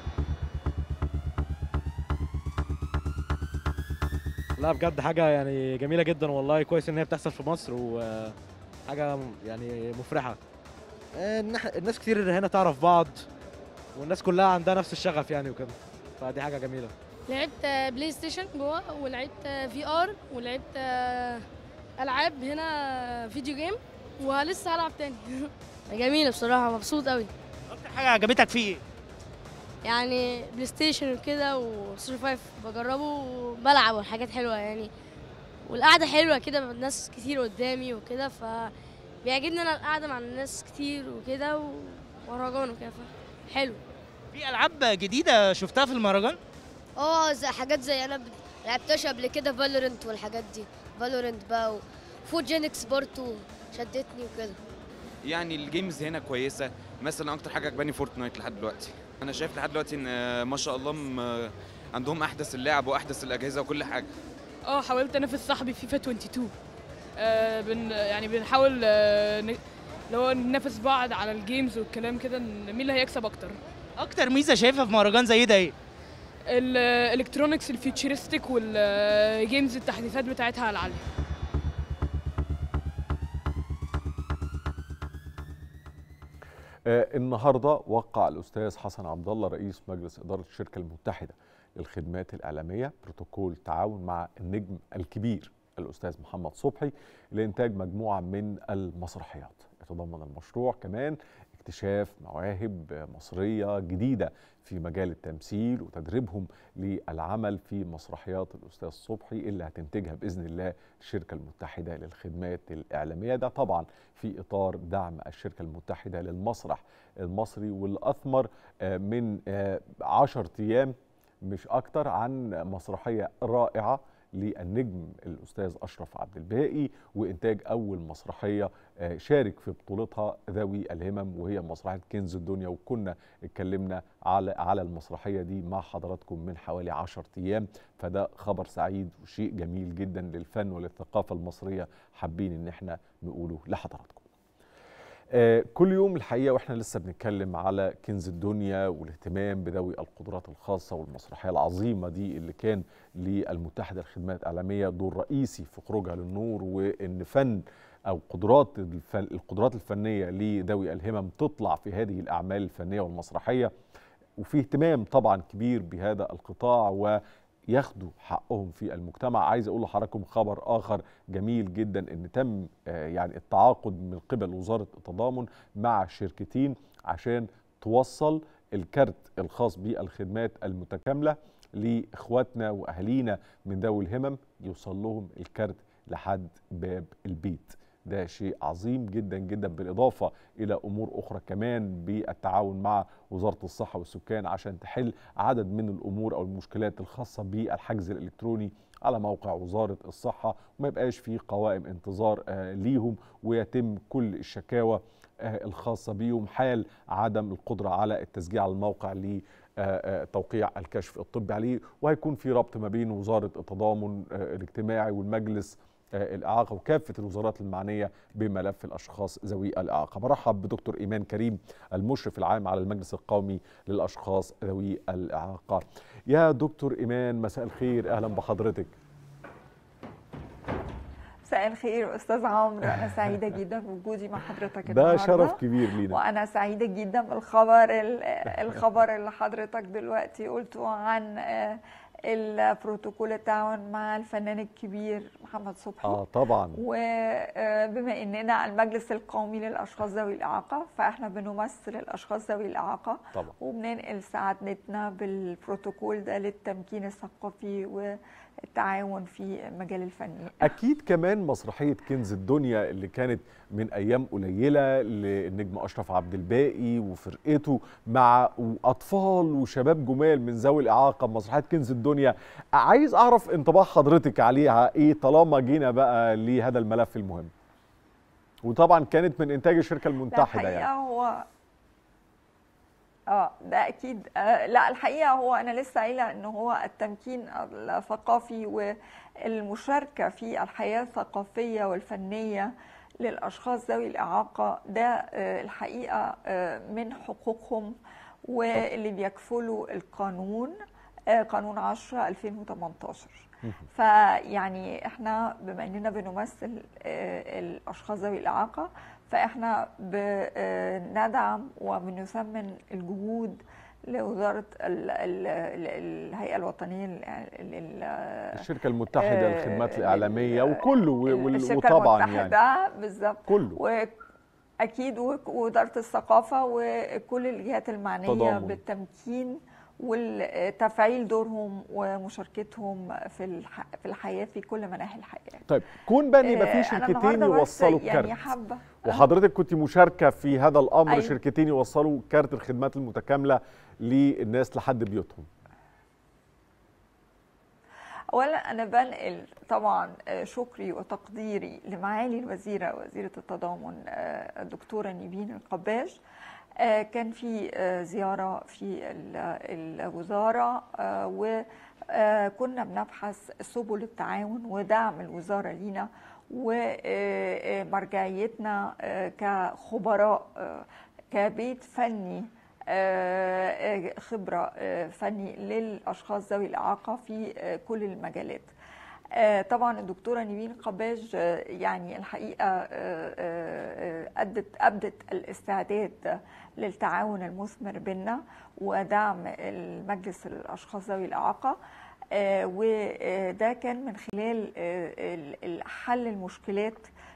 لا بجد حاجة يعني جميلة جدا والله كويس إن هي بتحصل في مصر وحاجة يعني مفرحة الناس كتير هنا تعرف بعض والناس كلها عندها نفس الشغف يعني وكده فدي حاجة جميلة لعبت بلاي ستيشن جوه ولعبت في ار ولعبت العاب هنا فيديو جيم ولسه هلعب تاني جميله بصراحه مبسوط قوي اكتر حاجه عجبتك فيه ايه يعني بلاي ستيشن وكده وسوري فايف بجربه وبلعب وحاجات حلوه يعني والقعده حلوه كده ناس كتير قدامي وكده فبيعجبني انا القعده مع الناس كتير وكده ومهرجان وكده حلو في العاب جديده شفتها في المهرجان اه زي حاجات زي انا لعبتهاش قبل كده فالورنت والحاجات دي فالورنت بقى وفوجينكس برضو شدتني وكده يعني الجيمز هنا كويسه مثلا اكتر حاجه عجباني فورتنايت لحد دلوقتي انا شايف لحد دلوقتي ان ما شاء الله عندهم احدث اللعب واحدث الاجهزه وكل حاجه اه حاولت انافس صاحبي فيفا 22 آه بن يعني بنحاول آه اللي هو ننافس بعض على الجيمز والكلام كده مين اللي هيكسب اكتر اكتر ميزه شايفها في مهرجان زي ده ايه الالكترونكس الفيوتشرستيك والجيمز التحديثات بتاعتها العاليه آه النهارده وقع الاستاذ حسن عبد الله رئيس مجلس اداره الشركه المتحده للخدمات الاعلاميه بروتوكول تعاون مع النجم الكبير الاستاذ محمد صبحي لانتاج مجموعه من المسرحيات يتضمن المشروع كمان اكتشاف مواهب مصريه جديده في مجال التمثيل وتدريبهم للعمل في مسرحيات الاستاذ صبحي اللي هتنتجها باذن الله الشركه المتحده للخدمات الاعلاميه ده طبعا في اطار دعم الشركه المتحده للمسرح المصري واللي اثمر من 10 ايام مش اكتر عن مسرحيه رائعه للنجم الاستاذ اشرف عبد الباقي وانتاج اول مسرحيه شارك في بطولتها ذوي الهمم وهي مسرحيه كنز الدنيا وكنا اتكلمنا على على المسرحيه دي مع حضراتكم من حوالي 10 ايام فده خبر سعيد وشيء جميل جدا للفن وللثقافه المصريه حابين ان احنا نقوله لحضراتكم. آه كل يوم الحقيقه واحنا لسه بنتكلم على كنز الدنيا والاهتمام بذوي القدرات الخاصه والمسرحيه العظيمه دي اللي كان للمتحده للخدمات الاعلاميه دور رئيسي في خروجها للنور وان فن او قدرات الفن القدرات الفنيه لذوي الهمم تطلع في هذه الاعمال الفنيه والمسرحيه وفي اهتمام طبعا كبير بهذا القطاع و ياخدوا حقهم في المجتمع عايز اقول لحضراتكم خبر اخر جميل جدا ان تم يعني التعاقد من قبل وزاره التضامن مع شركتين عشان توصل الكارت الخاص بالخدمات المتكامله لاخواتنا واهالينا من ذوي الهمم يوصل لهم الكارت لحد باب البيت ده شيء عظيم جدا جدا بالاضافه الى امور اخرى كمان بالتعاون مع وزاره الصحه والسكان عشان تحل عدد من الامور او المشكلات الخاصه بالحجز الالكتروني على موقع وزاره الصحه وما يبقاش في قوائم انتظار آه ليهم ويتم كل الشكاوى آه الخاصه بيهم حال عدم القدره على التسجيل على الموقع ل توقيع الكشف الطبي عليه وهيكون في ربط ما بين وزاره التضامن الاجتماعي والمجلس الإعاقة وكافة الوزارات المعنية بملف الأشخاص ذوي الإعاقة برحب بدكتور إيمان كريم المشرف العام على المجلس القومي للأشخاص ذوي الإعاقة يا دكتور إيمان مساء الخير أهلا بحضرتك مساء الخير استاذ عمرو انا سعيده جدا بوجودي مع حضرتك ده النهارده شرف كبير لينا وانا سعيده جدا بالخبر الخبر اللي حضرتك دلوقتي قلته عن البروتوكول التعاون مع الفنان الكبير محمد صبحي اه طبعا وبما اننا المجلس القومي للاشخاص ذوي الاعاقه فاحنا بنمثل الاشخاص ذوي الاعاقه طبعا وبننقل سعادتنا بالبروتوكول ده للتمكين الثقافي والتعاون في مجال الفن اكيد كمان مسرحيه كنز الدنيا اللي كانت من ايام قليله للنجم اشرف عبد الباقي وفرقته مع اطفال وشباب جمال من ذوي الاعاقه مسرحيه كنز الدنيا عايز اعرف انطباع حضرتك عليها ايه طالما جينا بقى لهذا الملف المهم وطبعا كانت من انتاج الشركه المتحده لا يعني هو اه ده اكيد آه لا الحقيقه هو انا لسه قايله ان هو التمكين الثقافي والمشاركه في الحياه الثقافيه والفنيه للاشخاص ذوي الاعاقه ده آه الحقيقه آه من حقوقهم واللي بيكفله القانون قانون 10 2018 فيعني احنا بما اننا بنمثل الاشخاص ذوي الاعاقه فاحنا بندعم وبنثمن الجهود لوزاره ال ال ال الهيئه الوطنيه الشركه المتحده للخدمات الاعلاميه وكله الشركه وطبعا المتحده يعني بالظبط كله اكيد ووزاره الثقافه وكل الجهات المعنيه تضامن. بالتمكين وتفعيل دورهم ومشاركتهم في في الحياه في كل مناحي الحياه. طيب كون بقى ان يبقى في شركتين يوصلوا الكارت يعني حابه وحضرتك كنت مشاركه في هذا الامر أيوة. شركتين يوصلوا كارت الخدمات المتكامله للناس لحد بيوتهم. اولا انا بنقل طبعا شكري وتقديري لمعالي الوزيره وزيره التضامن الدكتوره نيفين القباش كان في زياره في الوزاره وكنا بنبحث سبل التعاون ودعم الوزاره لينا ومرجعيتنا كخبراء كبيت فني خبره فني للاشخاص ذوي الاعاقه في كل المجالات طبعا الدكتوره نيفين قباج يعني الحقيقه ادت ابدت الاستعداد للتعاون المثمر بيننا ودعم المجلس الاشخاص ذوي الاعاقه وده كان من خلال حل المشكلات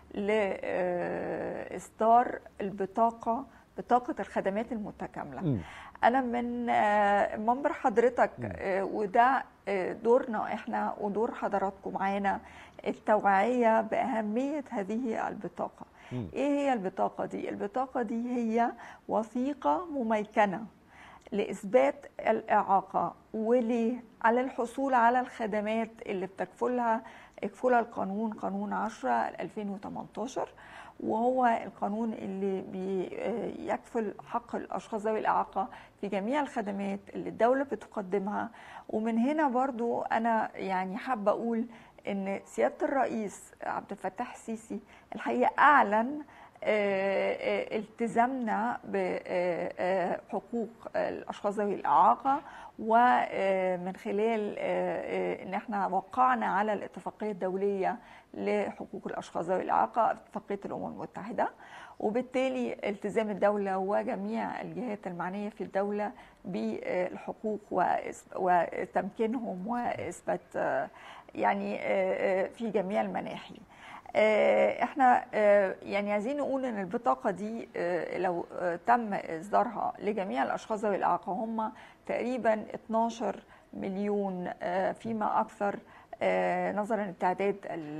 لاصدار البطاقه بطاقه الخدمات المتكامله م. انا من منبر حضرتك وده دورنا احنا ودور حضراتكم معانا التوعيه باهميه هذه البطاقه م. ايه هي البطاقه دي البطاقه دي هي وثيقه مميكنه لاثبات الاعاقه وليه على الحصول على الخدمات اللي بتكفلها يكفلها القانون قانون 10 2018 وهو القانون اللي بيكفل حق الاشخاص ذوي الاعاقه في جميع الخدمات اللي الدوله بتقدمها ومن هنا برضو انا يعني حابه اقول ان سياده الرئيس عبد الفتاح السيسي الحقيقه اعلن التزامنا بحقوق الاشخاص ذوي الاعاقه ومن خلال ان احنا وقعنا على الاتفاقيه الدوليه لحقوق الاشخاص ذوي الاعاقه اتفاقيه الامم المتحده وبالتالي التزام الدوله وجميع الجهات المعنيه في الدوله بالحقوق وتمكينهم واثبات يعني في جميع المناحي احنا يعني عايزين نقول ان البطاقه دي لو تم اصدارها لجميع الاشخاص ذوي الاعاقه هم تقريبا 12 مليون فيما اكثر نظرا للتعداد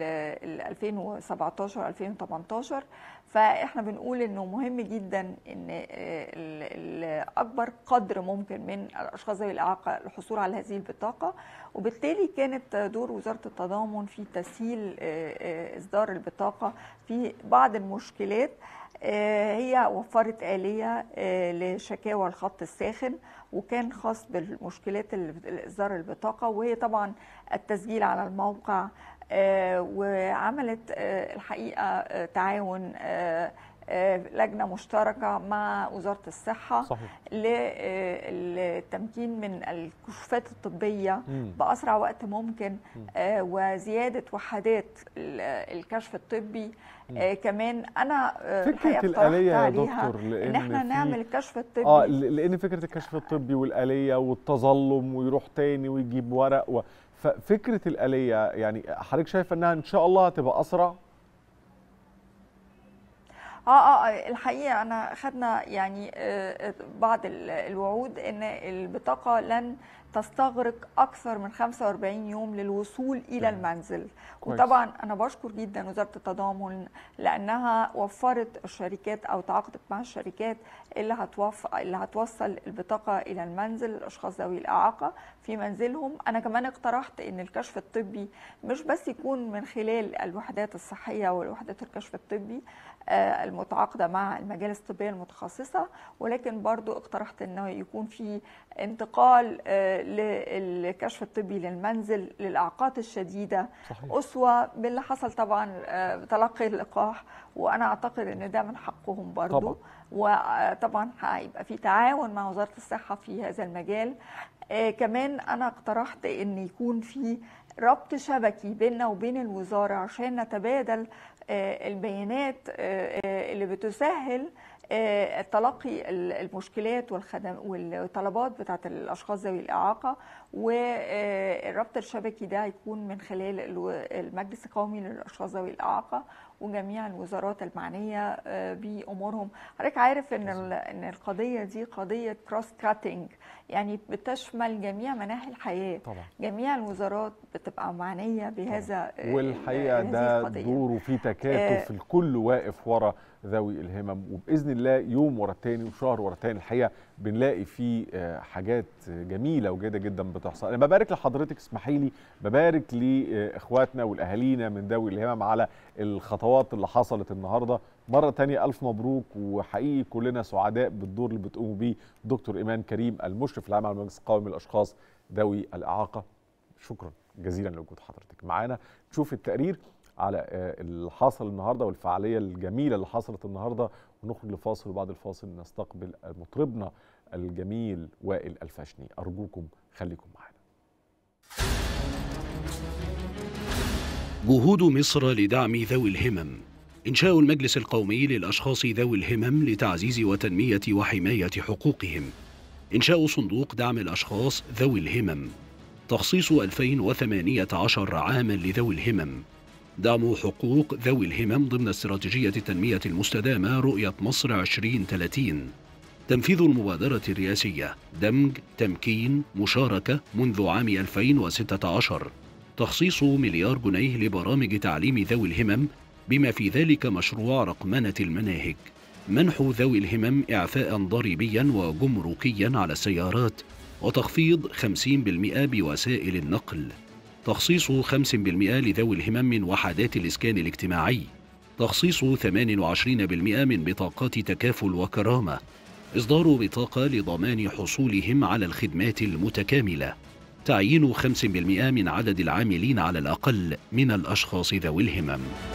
2017 2018 فاحنا بنقول انه مهم جدا ان اكبر قدر ممكن من الاشخاص ذوي الاعاقه الحصول على هذه البطاقه وبالتالي كانت دور وزاره التضامن في تسهيل اصدار البطاقه في بعض المشكلات هي وفرت آلية لشكاوى الخط الساخن وكان خاص بالمشكلات إصدار البطاقة وهي طبعا التسجيل على الموقع وعملت الحقيقة تعاون لجنة مشتركة مع وزارة الصحة صحيح. للتمكين من الكشوفات الطبية مم. بأسرع وقت ممكن آه وزيادة وحدات الكشف الطبي آه كمان أنا آه فكرة الآلية يا دكتور لأن إن احنا نعمل الكشف الطبي آه لأن فكرة الكشف الطبي والآلية والتظلم ويروح تاني ويجيب ورق و... ففكرة الآلية يعني حضرتك شايفة أنها إن شاء الله هتبقى أسرع؟ اه اه الحقيقه انا خدنا يعني بعض الوعود ان البطاقه لن تستغرق اكثر من 45 يوم للوصول الى المنزل كويس. وطبعا انا بشكر جدا وزاره التضامن لانها وفرت الشركات او تعاقدت مع الشركات اللي هتوف اللي هتوصل البطاقه الى المنزل للاشخاص ذوي الاعاقه في منزلهم انا كمان اقترحت ان الكشف الطبي مش بس يكون من خلال الوحدات الصحيه والوحدات الكشف الطبي المتعاقده مع المجالس الطبيه المتخصصه ولكن برضو اقترحت انه يكون في انتقال للكشف الطبي للمنزل للاعاقات الشديده صحيح. اسوه باللي حصل طبعا بتلقي اللقاح وانا اعتقد ان ده من حقهم برضو طبعا. وطبعا هيبقى في تعاون مع وزاره الصحه في هذا المجال آه كمان انا اقترحت ان يكون في ربط شبكي بيننا وبين الوزاره عشان نتبادل آه البيانات آه اللي بتسهل تلقي المشكلات والخدم والطلبات بتاعت الاشخاص ذوي الاعاقه والربط الشبكي ده هيكون من خلال المجلس القومي للاشخاص ذوي الاعاقه وجميع الوزارات المعنيه بامورهم حضرتك عارف ان ان القضيه دي قضيه كروس كاتنج يعني بتشمل جميع مناحي الحياه طبعا. جميع الوزارات بتبقى معنيه بهذا والحقيقه ده دور وفي تكاتف آه الكل واقف ورا ذوي الهمم وباذن الله يوم ورا التاني وشهر ورا التاني الحقيقه بنلاقي فيه حاجات جميله وجيده جدا بتحصل انا ببارك لحضرتك اسمحي لي ببارك لاخواتنا والاهالينا من ذوي الهمم على الخطوات اللي حصلت النهارده مره تانية الف مبروك وحقيقي كلنا سعداء بالدور اللي بتقوموا بيه دكتور ايمان كريم المشرف العام على المجلس القومي للاشخاص ذوي الاعاقه شكرا جزيلا لوجود حضرتك معانا نشوف التقرير على اللي حصل النهارده والفعاليه الجميله اللي حصلت النهارده ونخرج لفاصل وبعد الفاصل نستقبل مطربنا الجميل وائل الفاشني ارجوكم خليكم معانا جهود مصر لدعم ذوي الهمم إنشاء المجلس القومي للأشخاص ذوي الهمم لتعزيز وتنمية وحماية حقوقهم إنشاء صندوق دعم الأشخاص ذوي الهمم تخصيص 2018 عاما لذوي الهمم دعم حقوق ذوي الهمم ضمن استراتيجية التنمية المستدامة رؤية مصر 2030 تنفيذ المبادرة الرئاسية دمج تمكين مشاركة منذ عام 2016 تخصيص مليار جنيه لبرامج تعليم ذوي الهمم بما في ذلك مشروع رقمنة المناهج منح ذوي الهمم إعفاء ضريبيا وجمركيا على السيارات وتخفيض 50% بوسائل النقل تخصيص 5% لذوي الهمم من وحدات الإسكان الاجتماعي تخصيص 28% من بطاقات تكافل وكرامة إصدار بطاقة لضمان حصولهم على الخدمات المتكاملة تعيين 5% من عدد العاملين على الأقل من الأشخاص ذوي الهمم